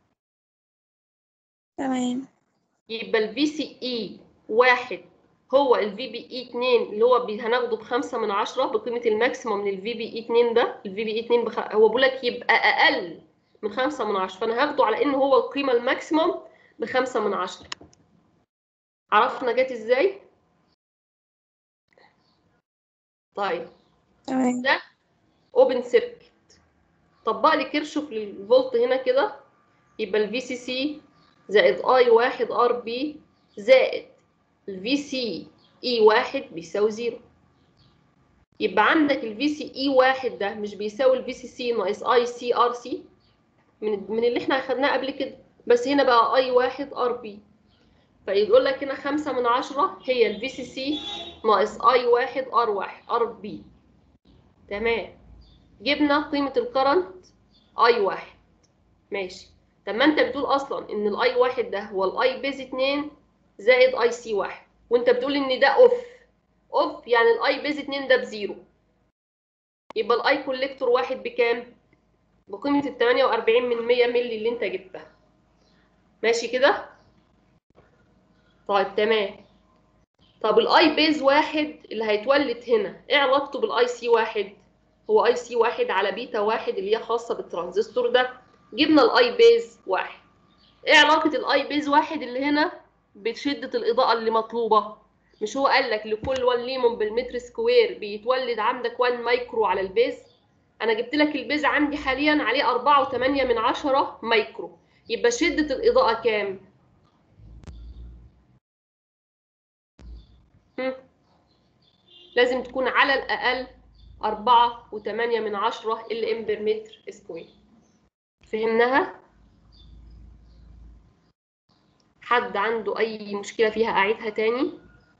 تمام يبقى الفي سي اي واحد هو الفي بي اي 2 اللي هو بي- هناخده بخمسة من عشرة بقيمة الماكسيموم من الفي بي اي 2 ده الفي بي اي 2 بخ... هو بيقول لك يبقى أقل من خمسة من عشرة فأنا هاخده على إن هو القيمة الماكسيموم بخمسة من عشرة عرفنا جت إزاي؟ طيب تمام ده اوبن سيركت طبق لي كيرشوف للفولت هنا كده يبقى الفي سي سي زائد اي واحد ار بي زائد الفي سي اي واحد بيساوي زيرو يبقى عندك الفي سي اي واحد ده مش بيساوي الفي سي سي ناقص اي سي ار سي من من اللي احنا اخدناه قبل كده بس هنا بقى اي واحد ار بي فيقول لك هنا خمسة من عشرة هي الفي سي سي ناقص اي واحد ار واحد ار بي تمام جبنا قيمة الكرنت اي واحد ماشي طب ما انت بتقول اصلا ان الاي واحد ده هو الاي بيز 2 زائد اي سي واحد وانت بتقول ان ده اوف اوف يعني الاي بيز 2 ده بزيرو يبقى الاي كوليكتور واحد بكام؟ بقيمة ال 48 من 100 مللي اللي انت جبتها ماشي كده؟ طيب تمام طب الاي بيز واحد اللي هيتولد هنا ايه علاقته بالاي سي واحد؟ هو اي سي واحد على بيتا واحد اللي هي خاصة بالترانزستور ده جبنا الاي بيز واحد ايه علاقة الاي بيز واحد اللي هنا بشدة الإضاءة اللي مطلوبة مش هو قال لك لكل 1 ليمون بالمتر سكوير بيتولد عندك 1 مايكرو على البيز انا جبت لك البيز عندي حاليا عليه 4.8 من عشرة مايكرو يبقى شدة الإضاءة كام هم؟ لازم تكون على الأقل أربعة وتمانية من عشرة ال ام بر متر سكوير فهمناها؟ حد عنده أي مشكلة فيها أعيدها تاني؟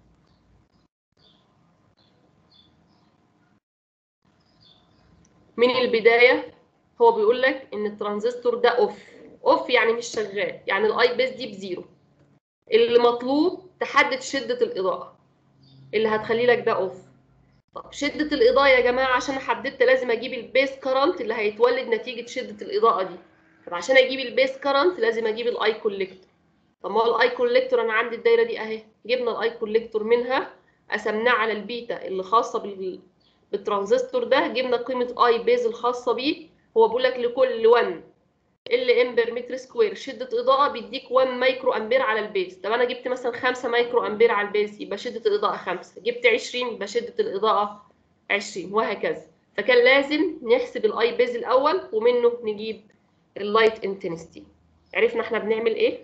من البداية هو بيقول لك إن الترانزستور ده أوف أوف يعني مش شغال يعني الأي بيس دي بزيرو اللي مطلوب تحدد شدة الإضاءة اللي هتخلي لك ده أوف طب شدة الإضاءة يا جماعة عشان حددت لازم أجيب البيس كرنت اللي هيتولد نتيجة شدة الإضاءة دي طب عشان أجيب البيس كرنت لازم أجيب الأي كوليكتور طب ما هو الأي كوليكتور أنا عندي الدايرة دي أهي جبنا الأي كوليكتور منها قسمناه على البيتا اللي خاصة بال... بالترانزستور ده جبنا قيمة أي بيز الخاصة بيه هو بيقول لك لكل 1 ال امبير متر سكوير شدة إضاءة بيديك 1 مايكرو أمبير على البيز طب أنا جبت مثلا 5 مايكرو أمبير على البيز يبقى شدة الإضاءة 5 جبت 20 يبقى شدة الإضاءة 20 وهكذا فكان لازم نحسب الأي بيز الأول ومنه نجيب اللايت انتنستي عرفنا احنا بنعمل ايه؟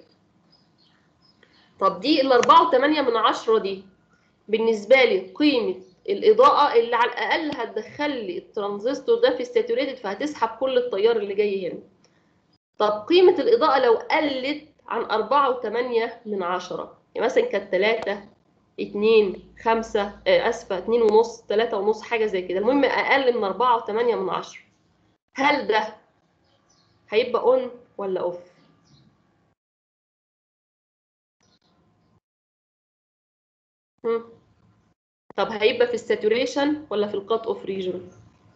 طب دي ال 4.8 من عشرة دي بالنسبة لي قيمة الإضاءة اللي على الأقل هتدخل لي الترانزستور ده في الساتوريتد فهتسحب كل التيار اللي جاي هنا طب قيمة الإضاءة لو قلت عن أربعة وتمانية من عشرة يعني مثلا كانت تلاتة اتنين خمسة آه أسفة اتنين ونص تلاتة ونص حاجة زي كده المهم أقل من أربعة وتمانية من عشرة هل ده هيبقى أون ولا أوف؟ هم؟ طب هيبقى في الساتوريشن ولا في الكات أوف ريجن؟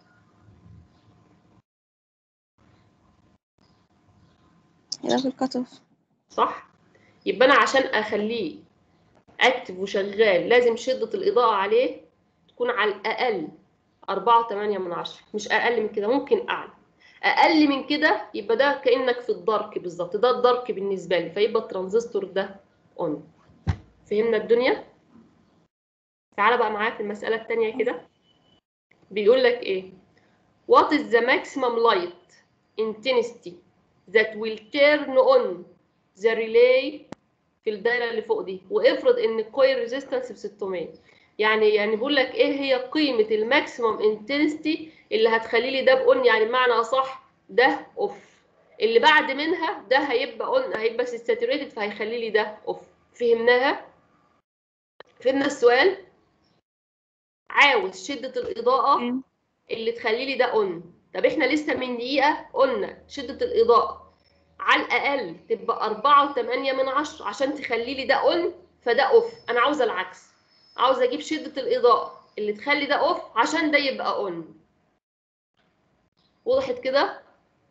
هيبقى في الكات اوف صح؟ يبقى أنا عشان أخليه اكتف وشغال لازم شدة الإضاءة عليه تكون على الأقل أربعة وتمانية من عشرة مش أقل من كده ممكن أعلى أقل من كده يبقى ده كأنك في الدارك بالظبط ده الدارك بالنسبة لي فيبقى الترانزستور ده أون فهمنا الدنيا؟ تعالى بقى معايا في المسألة التانية كده بيقول لك إيه What is the maximum light intensity that will turn on the relay في الدايره اللي فوق دي وافرض ان الكويل ريزيستنس ب 600 يعني يعني بقول لك ايه هي قيمه الماكسيمم انتنسيتي اللي هتخلي لي ده باون يعني بمعنى اصح ده اوف اللي بعد منها ده هيبقى اون هيبقى ساتوريتد فهيخلي لي ده اوف فهمناها فهمنا السؤال عاوز شدة الإضاءة تمام اللي تخلي لي ده اون طب احنا لسه من دقيقة قلنا شدة الإضاءة على الأقل تبقى أربعة وتمانية من عشرة عشان تخلي لي ده اون فده اوف أنا عاوزة العكس عاوزة أجيب شدة الإضاءة اللي تخلي ده اوف عشان ده يبقى اون وضحت كده؟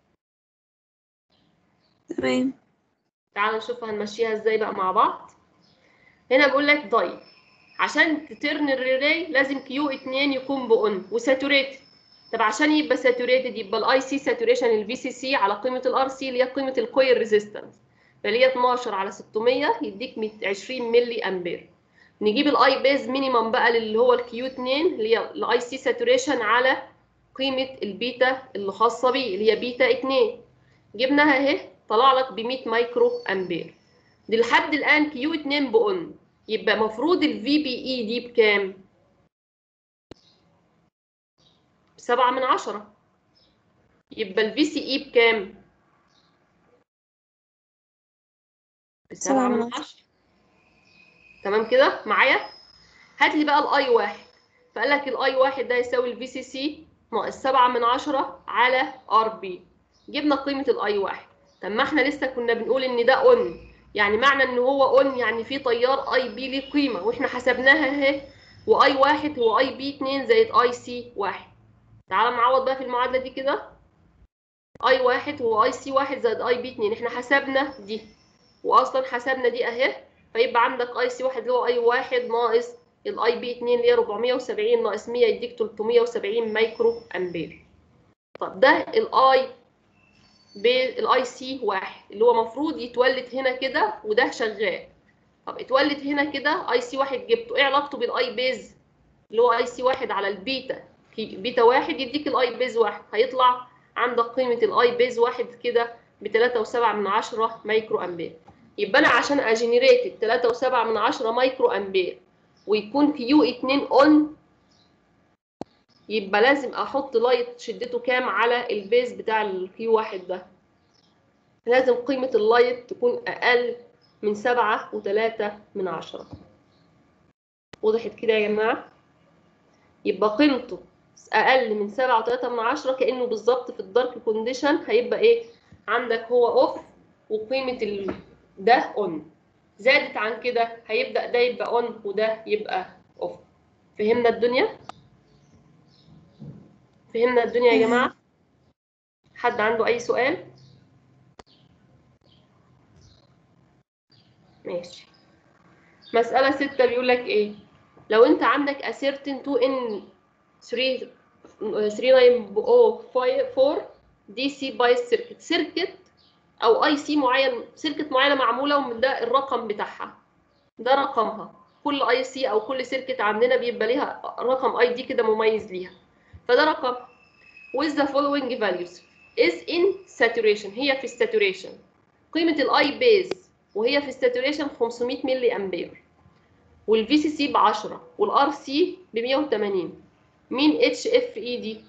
تمام تعالوا نشوف هنمشيها ازاي بقى مع بعض هنا بقول لك طيب عشان تترن الريلي لازم كيو 2 يكون بأون وساتوريتد طب عشان يبقى ساتوريتد يبقى الاي سي ساتوريشن الفي سي سي على قيمه الار سي اللي هي قيمه الكويل ريزيستنس فاللي هي 12 على 600 يديك 20 ملي امبير نجيب الاي بيز مينيمم بقى اللي هو الكيو 2 اللي هي الاي سي ساتوريشن على قيمه البيتا اللي خاصه بيه اللي هي بيتا 2 جبناها اهي طلع لك ب 100 مايكرو امبير دي لحد الان كيو 2 بأون يبقى مفروض الفي بي اي دي بكام؟ بسبعة من عشرة يبقى الفي سي اي بكام؟ بسبعة من عشرة تمام كده معايا؟ هات لي بقى الاي واحد فقال لك الاي واحد ده يساوي الفي سي سي ناقص سبعة من عشرة على ار بي جبنا قيمة الاي واحد طب ما احنا لسه كنا بنقول ان ده اون يعني معنى ان هو اون يعني في تيار اي بي ليه قيمه واحنا حسبناها اهي واي واحد هو اي بي 2 زائد اي سي واحد تعال نعوض بقى في المعادله دي كده اي واحد هو اي سي واحد زائد اي بي 2 احنا حسبنا دي واصلا حسبنا دي اهي فيبقى عندك اي سي واحد اللي هو اي واحد ناقص الاي بي 2 اللي هي 470 ناقص 100 يديك 370 مايكرو امبير طب ده الاي بالاي سي واحد اللي هو المفروض يتولد هنا كده وده شغال طب اتولد هنا كده اي سي واحد جبته ايه علاقته بالاي بيز اللي هو اي سي واحد على البيتا في بيتا واحد يديك الاي بيز واحد هيطلع عندك قيمة الاي بيز واحد كده بتلاتة وسبعة من عشرة مايكرو امبير يبقى انا عشان اجنريت التلاتة وسبعة من عشرة مايكرو امبير ويكون كيو اتنين اون يبقى لازم احط لايت شدته كام على البيز بتاع الكيو واحد ده لازم قيمة اللايت تكون اقل من سبعة وتلاتة من عشرة وضحت كده يا جماعة يبقى قيمته اقل من سبعة وتلاتة من عشرة كأنه بالظبط في الدارك كونديشن هيبقى ايه عندك هو اوف وقيمة ال... ده اون زادت عن كده هيبدأ ده يبقى اون وده يبقى اوف فهمنا الدنيا فهمنا الدنيا يا جماعة حد عنده أي سؤال ماشي مسألة ستة بيقول لك إيه لو أنت عندك a certain 2 n 3 3904 دي سي باي سيركت سيركت أو أي سي معين سيركت معينة معمولة ومن ده الرقم بتاعها ده رقمها كل اي سي او كل سيركت عندنا بيبقى ليها رقم اي دي كده مميز ليها فده رقم with the following values is in saturation هي في الساتوريشن قيمة الاي بيز وهي في الساتوريشن 500 ملي امبير والفي سي سي ب 10 والار سي ب 180 مين اتش اف اي دي؟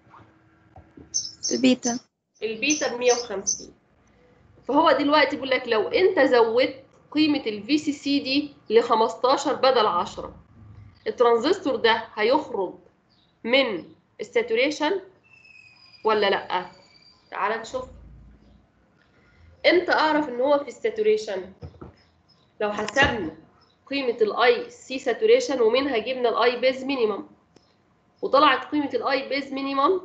البيتا البيتا ب 150 فهو دلوقتي بيقول لك لو انت زودت قيمة الفي سي سي دي ل 15 بدل 10 الترانزستور ده هيخرج من الساتوريشن ولا لا تعال نشوف امتى اعرف ان هو في الساتوريشن لو حسبنا قيمة الاي سي ساتوريشن ومنها جبنا الاي بيز مينيمم وطلعت قيمة الاي بيز مينيمم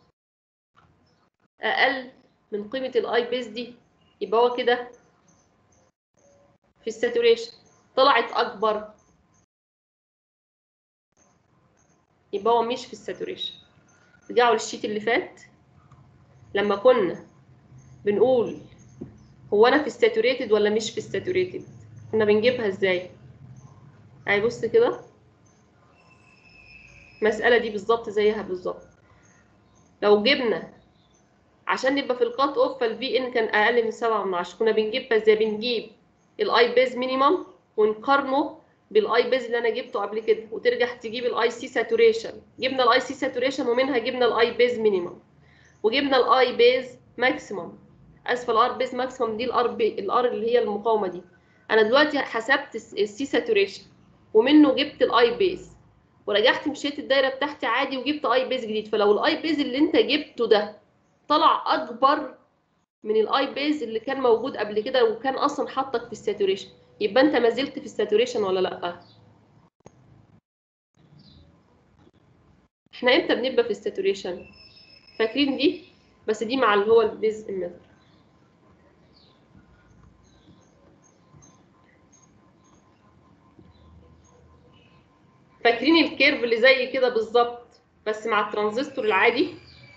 اقل من قيمة الاي بيز دي يبقى هو كده في الساتوريشن طلعت اكبر يبقى هو مش في الساتوريشن رجعوا للشيت اللي فات لما كنا بنقول هو انا في الساتوريتد ولا مش في الساتوريتد كنا بنجيبها ازاي اهي بص كده المسألة دي بالظبط زيها بالظبط لو جبنا عشان نبقى في الكات اوف فالفي ان كان اقل من سبعة من عشرة كنا بنجيبها ازاي بنجيب الاي بيز مينيمم ونقارنه بالاي بيز اللي انا جبته قبل كده وترجع تجيب الاي سي ساتوريشن جبنا الاي سي ساتوريشن ومنها جبنا الاي بيز مينيمم وجبنا الاي بيز ماكسيمم اسفل الار بيز ماكسيمم دي الار بي الار اللي هي المقاومه دي انا دلوقتي حسبت السي ساتوريشن ومنه جبت الاي بيز ورجعت مشيت الدايره بتاعتي عادي وجبت اي بيز جديد فلو الاي بيز اللي انت جبته ده طلع اكبر من الاي بيز اللي كان موجود قبل كده وكان اصلا حاطك في الساتوريشن يبقى انت ما زلت في الساتوريشن ولا لا احنا امتى بنبقى في الساتوريشن فاكرين دي بس دي مع اللي هو البيز الميثود فاكرين الكيرف اللي زي كده بالظبط بس مع الترانزستور العادي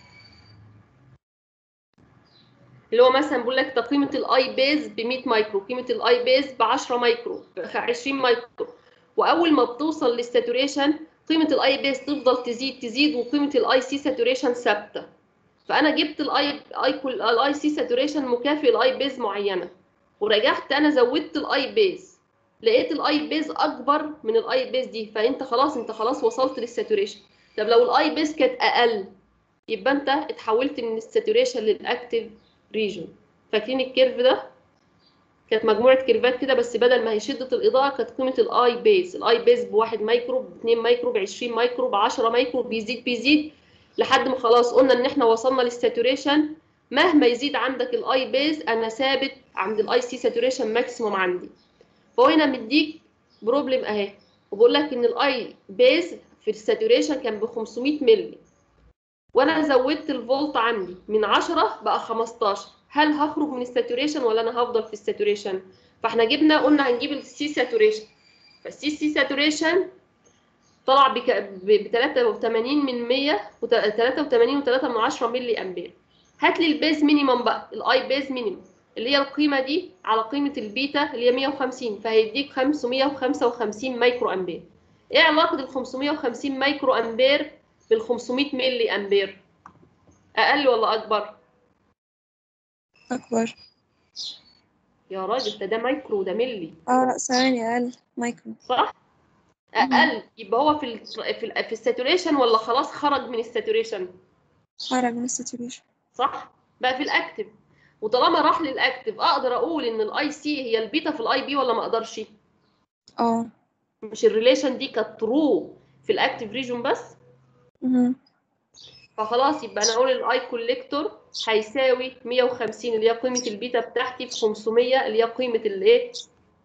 اللي هو مثلا بيقول لك ده قيمه الاي بيز ب 100 مايكرو قيمه الاي بيز ب 10 مايكرو ب 20 مايكرو واول ما بتوصل للساتوريشن قيمه الاي بيز تفضل تزيد تزيد وقيمه الاي سي ساتوريشن ثابته فانا جبت الاي اي الاي سي ساتوريشن مكافئ الاي بيز معينه ورجعت انا زودت الاي بيز لقيت الاي بيز اكبر من الاي بيز دي فانت خلاص انت خلاص وصلت للساتوريشن طب لو الاي بيز كانت اقل يبقى انت اتحولت من الساتوريشن للاكتيف ريجون فاكرين الكيرف ده كانت مجموعه كيرفات كده بس بدل ما هي شده الاضاءه كانت قيمه الاي بيز الاي بيز ب 1 مايكرو ب 2 مايكرو ب 20 مايكرو ب 10 مايكرو بيزيد بيزيد لحد ما خلاص قلنا ان احنا وصلنا للساتوريشن مهما يزيد عندك الاي بيز انا ثابت عند الاي سي ساتوريشن ماكسيموم عندي فهو هنا مديك بروبلم اهي وبقول لك ان الاي بيز في الساتوريشن كان ب 500 مللي وانا زودت الفولت عندي من 10 بقى 15 هل هخرج من الساتوريشن ولا انا هفضل في الساتوريشن فاحنا جبنا قلنا هنجيب السي ساتوريشن فالسي سي ساتوريشن طلع ب 83 من 100 و 83 و3 من 10 ملي امبير هات لي البيز مينيمم بقى الاي بيز مينيمم اللي هي القيمه دي على قيمه البيتا اللي هي 150 فهيديك 555 مايكرو امبير ايه علاقه ال 550 مايكرو امبير بال 500 ملي امبير اقل ولا اكبر أكبر يا راجل ده ده مايكرو ده ملي اه لا ثواني أقل مايكرو صح اقل يبقى هو في ال في ال في الساتوريشن ولا خلاص خرج من الساتوريشن خرج من الساتوريشن صح بقى في الاكتف وطالما راح للاكتف اقدر اقول ان الاي سي هي البيتا في الاي بي ولا ما اقدرش اه مش الريليشن دي كانت ترو في الاكتف ريجون بس مهم. فخلاص يبقى انا اقول الاي كوليكتور هيساوي 150 اللي هي قيمه البيتا بتاعتي في 500 اللي هي قيمه الايه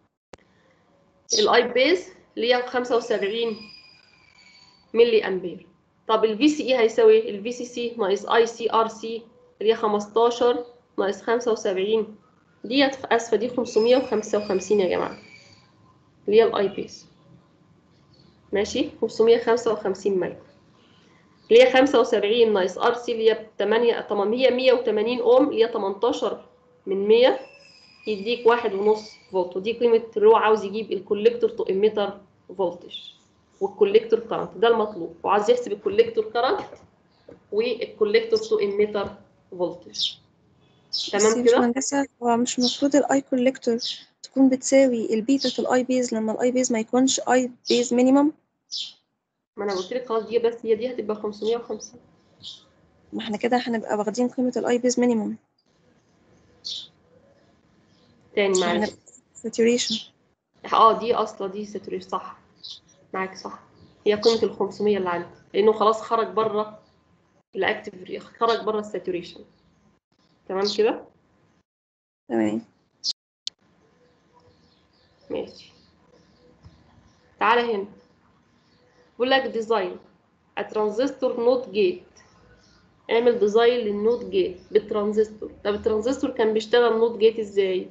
الاي بيز اللي هي 75 ملي امبير طب الفي سي اي هيساوي الفي سي سي ناقص اي سي ار سي اللي هي 15 ناقص 75 ديت اسفه دي 555 يا جماعه اللي هي الاي بيز ماشي 555 مايكرو اللي هي 75 ناقص ار سي اللي هي 8 800 180 اوم اللي هي 18 من 100 يديك واحد ونص فولت ودي قيمه اللي هو عاوز يجيب الكوليكتور تو اميتر فولتج والكوليكتور كارنت ده المطلوب وعايز يحسب الكوليكتور كارنت والكوليكتور تو اميتر فولتج بس تمام مش كده مهندسة هو مش المفروض الاي كوليكتور تكون بتساوي البيتا في الاي بيز لما الاي بيز ما يكونش اي بيز مينيمم ما انا قلت لك خلاص دي بس هي دي هتبقى 550 ما احنا كده هنبقى واخدين قيمة الاي بيز مينيمم تاني معلش هنبقى ساتوريشن اه دي اصلا دي ساتوريشن صح معاك صح هي قيمه ال 500 اللي عندي لانه خلاص خرج بره الاكتيف خرج بره الساتوريشن تمام كده تمام ماشي تعالى هنا بقول لك ديزاين الترانزستور نوت جيت اعمل ديزاين للنوت جيت بالترانزستور طب الترانزستور كان بيشتغل نوت جيت ازاي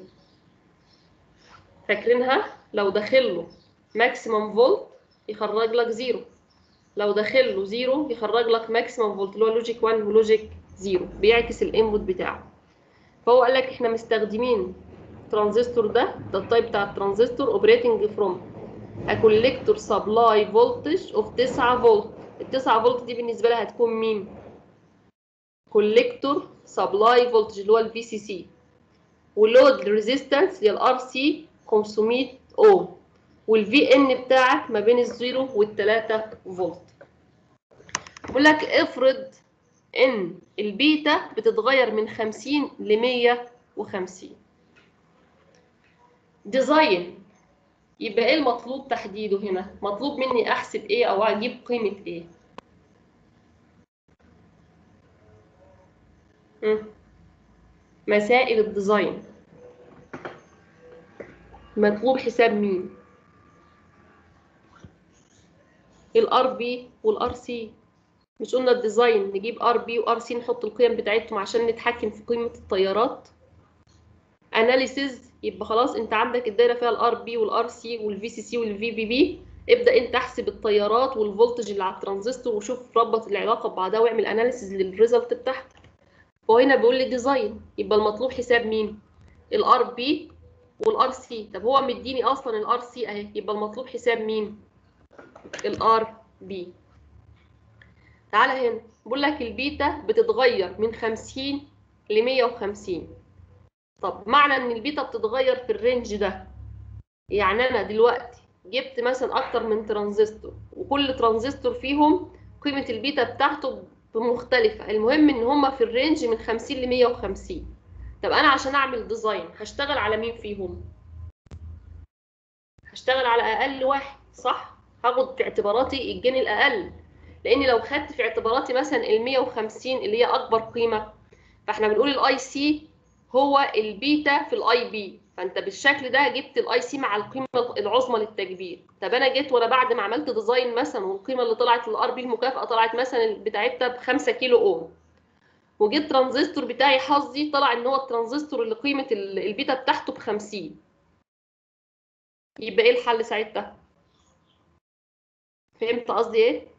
فاكرينها لو داخل له ماكسيمم فولت يخرج لك زيرو لو داخل له زيرو يخرج لك ماكسيمم فولت اللي هو لوجيك 1 ولوجيك زيرو بيعكس الانبوت بتاعه فهو قال لك احنا مستخدمين الترانزستور ده ده التايب بتاع الترانزستور اوبريتنج فروم a collector supply voltage of 9 فولت ال 9 فولت دي بالنسبه لها هتكون مين collector supply voltage اللي هو الفي سي سي واللود ريزيستنس اللي الار سي 500 اوم والفي ان بتاعك ما بين الزيرو والتلاتة فولت بقول لك افرض ان البيتا بتتغير من 50 ل 150 ديزاين يبقى ايه المطلوب تحديده هنا مطلوب مني احسب ايه او اجيب قيمة ايه مم. مسائل الديزاين مطلوب حساب مين الار بي والار سي مش قلنا الديزاين نجيب ار بي وار سي نحط القيم بتاعتهم عشان نتحكم في قيمة التيارات اناليسيز يبقى خلاص انت عندك الدايره فيها الار بي والار سي والفي سي سي والفي بي بي ابدا انت احسب التيارات والفولتج اللي على الترانزستور وشوف ربط العلاقه ببعضها واعمل اناليسيز للريزلت بتاعتك هو هنا بيقول لي ديزاين يبقى المطلوب حساب مين الار بي والار سي طب هو مديني اصلا الار سي اهي يبقى المطلوب حساب مين الار بي تعالى هنا بقول لك البيتا بتتغير من 50 ل 150 طب معنى ان البيتا بتتغير في الرينج ده يعني انا دلوقتي جبت مثلا اكتر من ترانزستور وكل ترانزستور فيهم قيمة البيتا بتاعته مختلفة المهم ان هما في الرينج من 50 ل 150 طب انا عشان اعمل ديزاين هشتغل على مين فيهم هشتغل على اقل واحد صح هاخد في اعتباراتي الجين الاقل لان لو خدت في اعتباراتي مثلا ال 150 اللي هي اكبر قيمة فاحنا بنقول الاي سي هو البيتا في الاي بي فانت بالشكل ده جبت الاي سي مع القيمه العظمى للتكبير طب انا جيت وانا بعد ما عملت ديزاين مثلا والقيمه اللي طلعت للار بي المكافاه طلعت مثلا بتاعتها ب 5 كيلو اوم وجيت الترانزستور بتاعي حظي طلع ان هو الترانزستور اللي قيمه ال- البيتا بتاعته ب 50 يبقى ايه الحل ساعتها فهمت قصدي ايه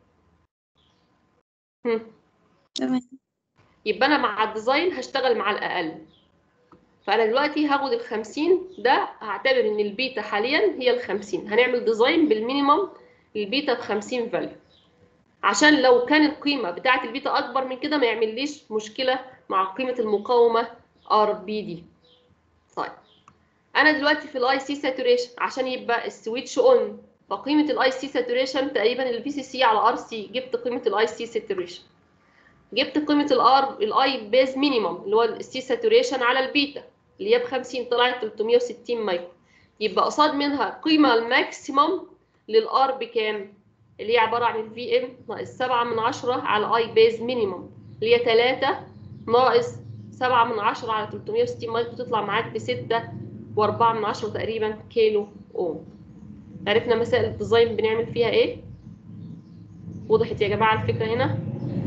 هم. تمام يبقى انا مع الديزاين هشتغل مع الاقل فانا دلوقتي هاخد ال 50 ده هعتبر ان البيتا حاليا هي ال 50 هنعمل ديزاين بالمينيمم البيتا ب 50 فاليو عشان لو كان القيمه بتاعه البيتا اكبر من كده ما يعمليش مشكله مع قيمه المقاومه ار بي دي طيب انا دلوقتي في الاي سي ساتوريشن عشان يبقى السويتش اون فقيمه الاي سي ساتوريشن تقريبا الفي سي سي على ار سي جبت قيمه الاي سي ساتوريشن جبت قيمه الار الاي بيز مينيمم اللي هو السي ساتوريشن على البيتا اللي هي ب 50 طلعت 360 مايكرو يبقى قصاد منها قيمه الماكسيمم للار بكام اللي هي عباره عن الفي ام ناقص 7 من 10 على اي بيز مينيمم اللي هي 3 ناقص 7 من 10 على 360 مايكرو تطلع معاك ب 6 و4 من 10 تقريبا كيلو اوم عرفنا مسائل الديزاين بنعمل فيها ايه وضحت يا جماعه الفكره هنا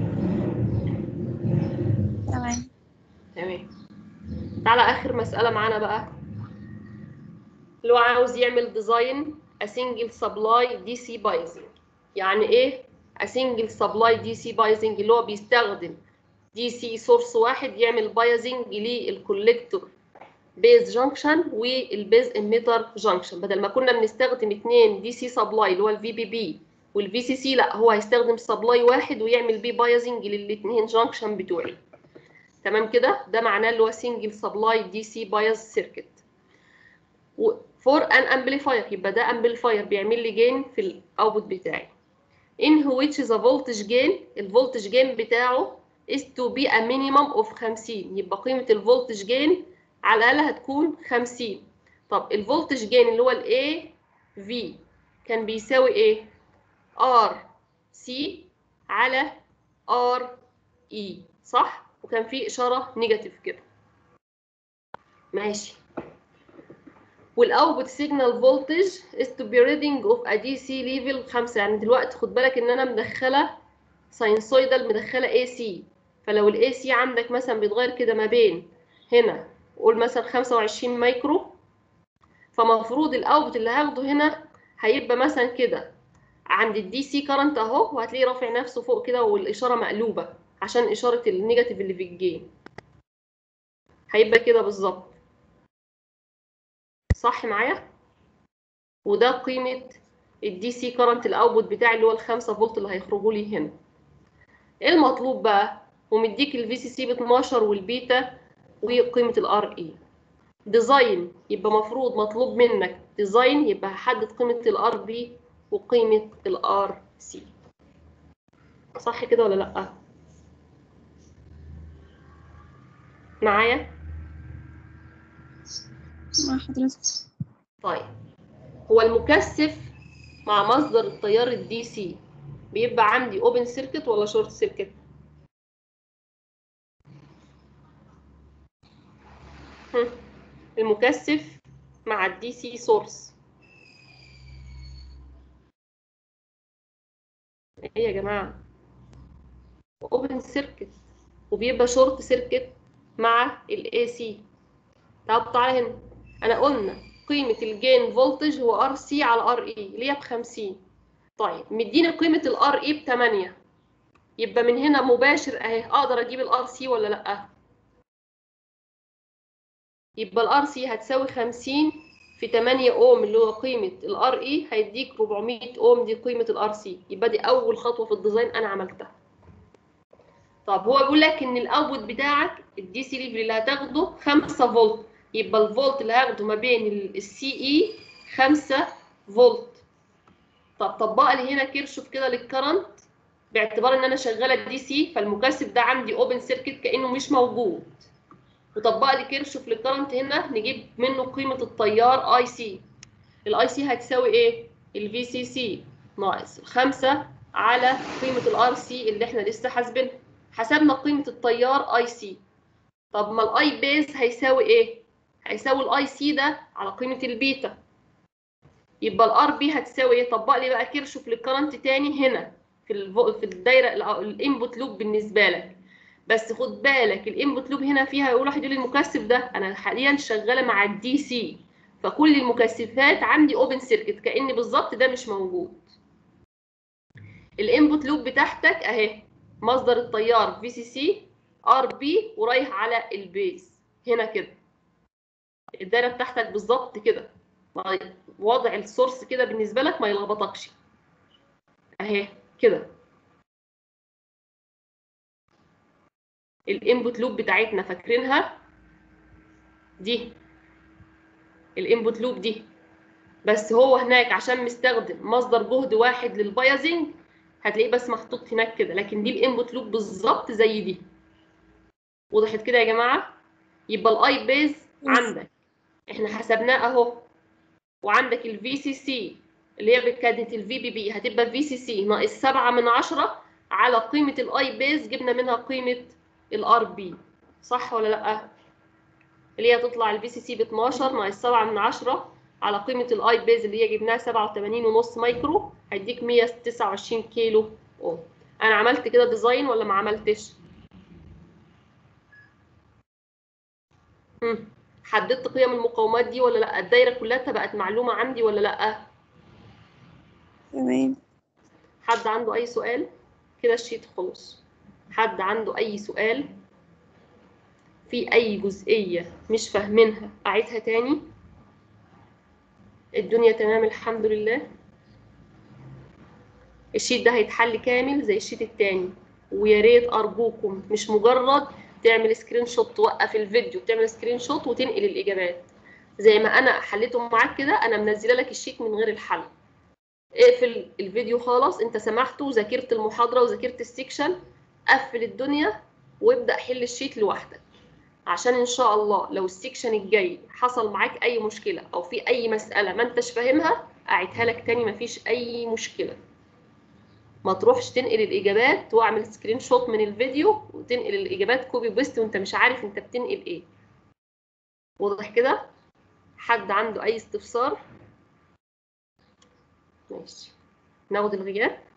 تمام تمام تعالى اخر مساله معانا بقى اللي هو عاوز يعمل ديزاين a single supply DC biasing يعني ايه a single supply DC biasing اللي هو بيستخدم DC سورس واحد يعمل بايزنج للكوليكتور بيز جانكشن والبيز اميتر جانكشن بدل ما كنا بنستخدم اتنين دي سي سبلاي اللي هو الفي بي بي والفي سي سي لا هو هيستخدم سبلاي واحد ويعمل بيه بايزنج للاتنين جانكشن بتوعي تمام كده ده معناه اللي هو سنجل سبلاي دي سي بايز سيركت فور ان امبليفاير يبقى ده امبليفاير بيعمل لي جين في الاوتبوت بتاعي in which the voltage gain الفولتج جين بتاعه is to be a minimum of 50 يبقى قيمة الفولتج جين على الأقل هتكون 50 طب الفولتج جين اللي هو ال A V كان بيساوي ايه؟ R C على R E صح؟ وكان في إشارة نيجاتيف كده ماشي والاوتبوت سيجنال فولتج is to be reading of a DC level 5 يعني دلوقتي خد بالك ان انا مدخله ساينسويدال مدخله AC فلو الاي سي عندك مثلا بيتغير كده ما بين هنا قول مثلا 25 مايكرو فمفروض الاوتبوت اللي هاخده هنا هيبقى مثلا كده عند الدي سي كارنت اهو وهتلاقيه رافع نفسه فوق كده والاشاره مقلوبه عشان اشاره النيجاتيف اللي في الجين هيبقى كده بالظبط صح معايا وده قيمه الدي سي كارنت الاوتبوت بتاعي اللي هو ال 5 فولت اللي هيخرجوا لي هنا ايه المطلوب بقى ومديك الفي سي سي ب 12 والبيتا وقيمه الار اي ديزاين يبقى مفروض مطلوب منك ديزاين يبقى هحدد قيمه الار بي وقيمه الار سي صح كده ولا لا معايا مع حضرتك طيب هو المكثف مع مصدر التيار الدي سي بيبقى عندي اوبن سيركت ولا شورت سيركت هم. المكثف مع الدي سي سورس ايه يا جماعه اوبن سيركت وبيبقى شورت سيركت مع الاي سي طب تعالى هنا انا قلنا قيمه الجين فولتج هو ار سي على ار اي اللي هي ب 50 طيب مديني قيمه الار اي ب 8 يبقى من هنا مباشر اهي اقدر اجيب الار سي ولا لا يبقى الار سي هتساوي 50 في 8 اوم اللي هو قيمه الار اي هيديك 400 اوم دي قيمه الار سي يبقى دي اول خطوه في الديزاين انا عملتها طب هو بيقول لك ان الاوتبوت بتاعك الدي سي ليفل اللي هتاخده 5 فولت يبقى الفولت اللي هاخده ما بين السي اي 5 فولت طب طبق لي هنا كيرشوف كده للكرنت باعتبار ان انا شغاله دي سي فالمكثف ده عندي اوبن سيركت كانه مش موجود وطبق لي كيرشوف للكرنت هنا نجيب منه قيمه التيار اي سي الاي سي هتساوي ايه الفي سي سي ناقص الخمسة على قيمه الار سي اللي احنا لسه حاسبينها حسبنا قيمه التيار اي سي طب ما الاي بيز هيساوي ايه هيساوي الاي سي ده على قيمه البيتا يبقى الار بي هتساوي ايه طبق لي بقى كيرشوف للكرنت تاني هنا في الفو... في الدايره الانبوت لوب بالنسبه لك بس خد بالك الانبوت لوب هنا فيها يقول واحد يقول لي المكثف ده انا حاليا شغاله مع الدي سي فكل المكثفات عندي اوبن سيركت كاني بالظبط ده مش موجود الانبوت لوب بتاعتك اهي مصدر التيار في سي سي ار بي ورايح على البيز هنا كده الدايره بتاعتك بالظبط كده وضع السورس كده بالنسبه لك ما يلخبطكش اهي كده الانبوت لوب بتاعتنا فاكرينها دي الانبوت لوب دي بس هو هناك عشان مستخدم مصدر جهد واحد للبايزنج هتلاقيه بس محطوط هناك كده لكن دي الانبوت لوب بالظبط زي دي وضحت كده يا جماعه يبقى الاي بيز عندك احنا حسبناه اهو وعندك الفي سي سي اللي هي كانت الفي بي بي هتبقى الفي سي سي ناقص 7 من 10 على قيمه الاي بيز جبنا منها قيمه الار بي صح ولا لا اللي هي تطلع الفي سي سي ب 12 ناقص 7 من 10 على قيمه الاي بيز اللي هي جبناها 87 ونص مايكرو هيديك 129 كيلو اوم انا عملت كده ديزاين ولا ما عملتش مم. حددت قيم المقاومات دي ولا لا الدايره كلها بقت معلومه عندي ولا لا تمام حد عنده اي سؤال كده الشيت خلص حد عنده اي سؤال في اي جزئيه مش فاهمينها اعيدها تاني الدنيا تمام الحمد لله الشيت ده هيتحل كامل زي الشيت التاني ويا ريت ارجوكم مش مجرد تعمل سكرين شوت توقف الفيديو تعمل سكرين شوت وتنقل الاجابات زي ما انا حليته معاك كده انا منزله لك الشيت من غير الحل اقفل الفيديو خالص انت سمحت وذاكرت المحاضره وذاكرت السكشن قفل الدنيا وابدا حل الشيت لوحدك عشان ان شاء الله لو السكشن الجاي حصل معاك اي مشكله او في اي مساله ما انتش فاهمها اعيدها لك تاني مفيش اي مشكله ما تروحش تنقل الاجابات واعمل سكرين شوت من الفيديو وتنقل الاجابات كوبي بيست وانت مش عارف انت بتنقل ايه واضح كده حد عنده اي استفسار ماشي ناخد الغياب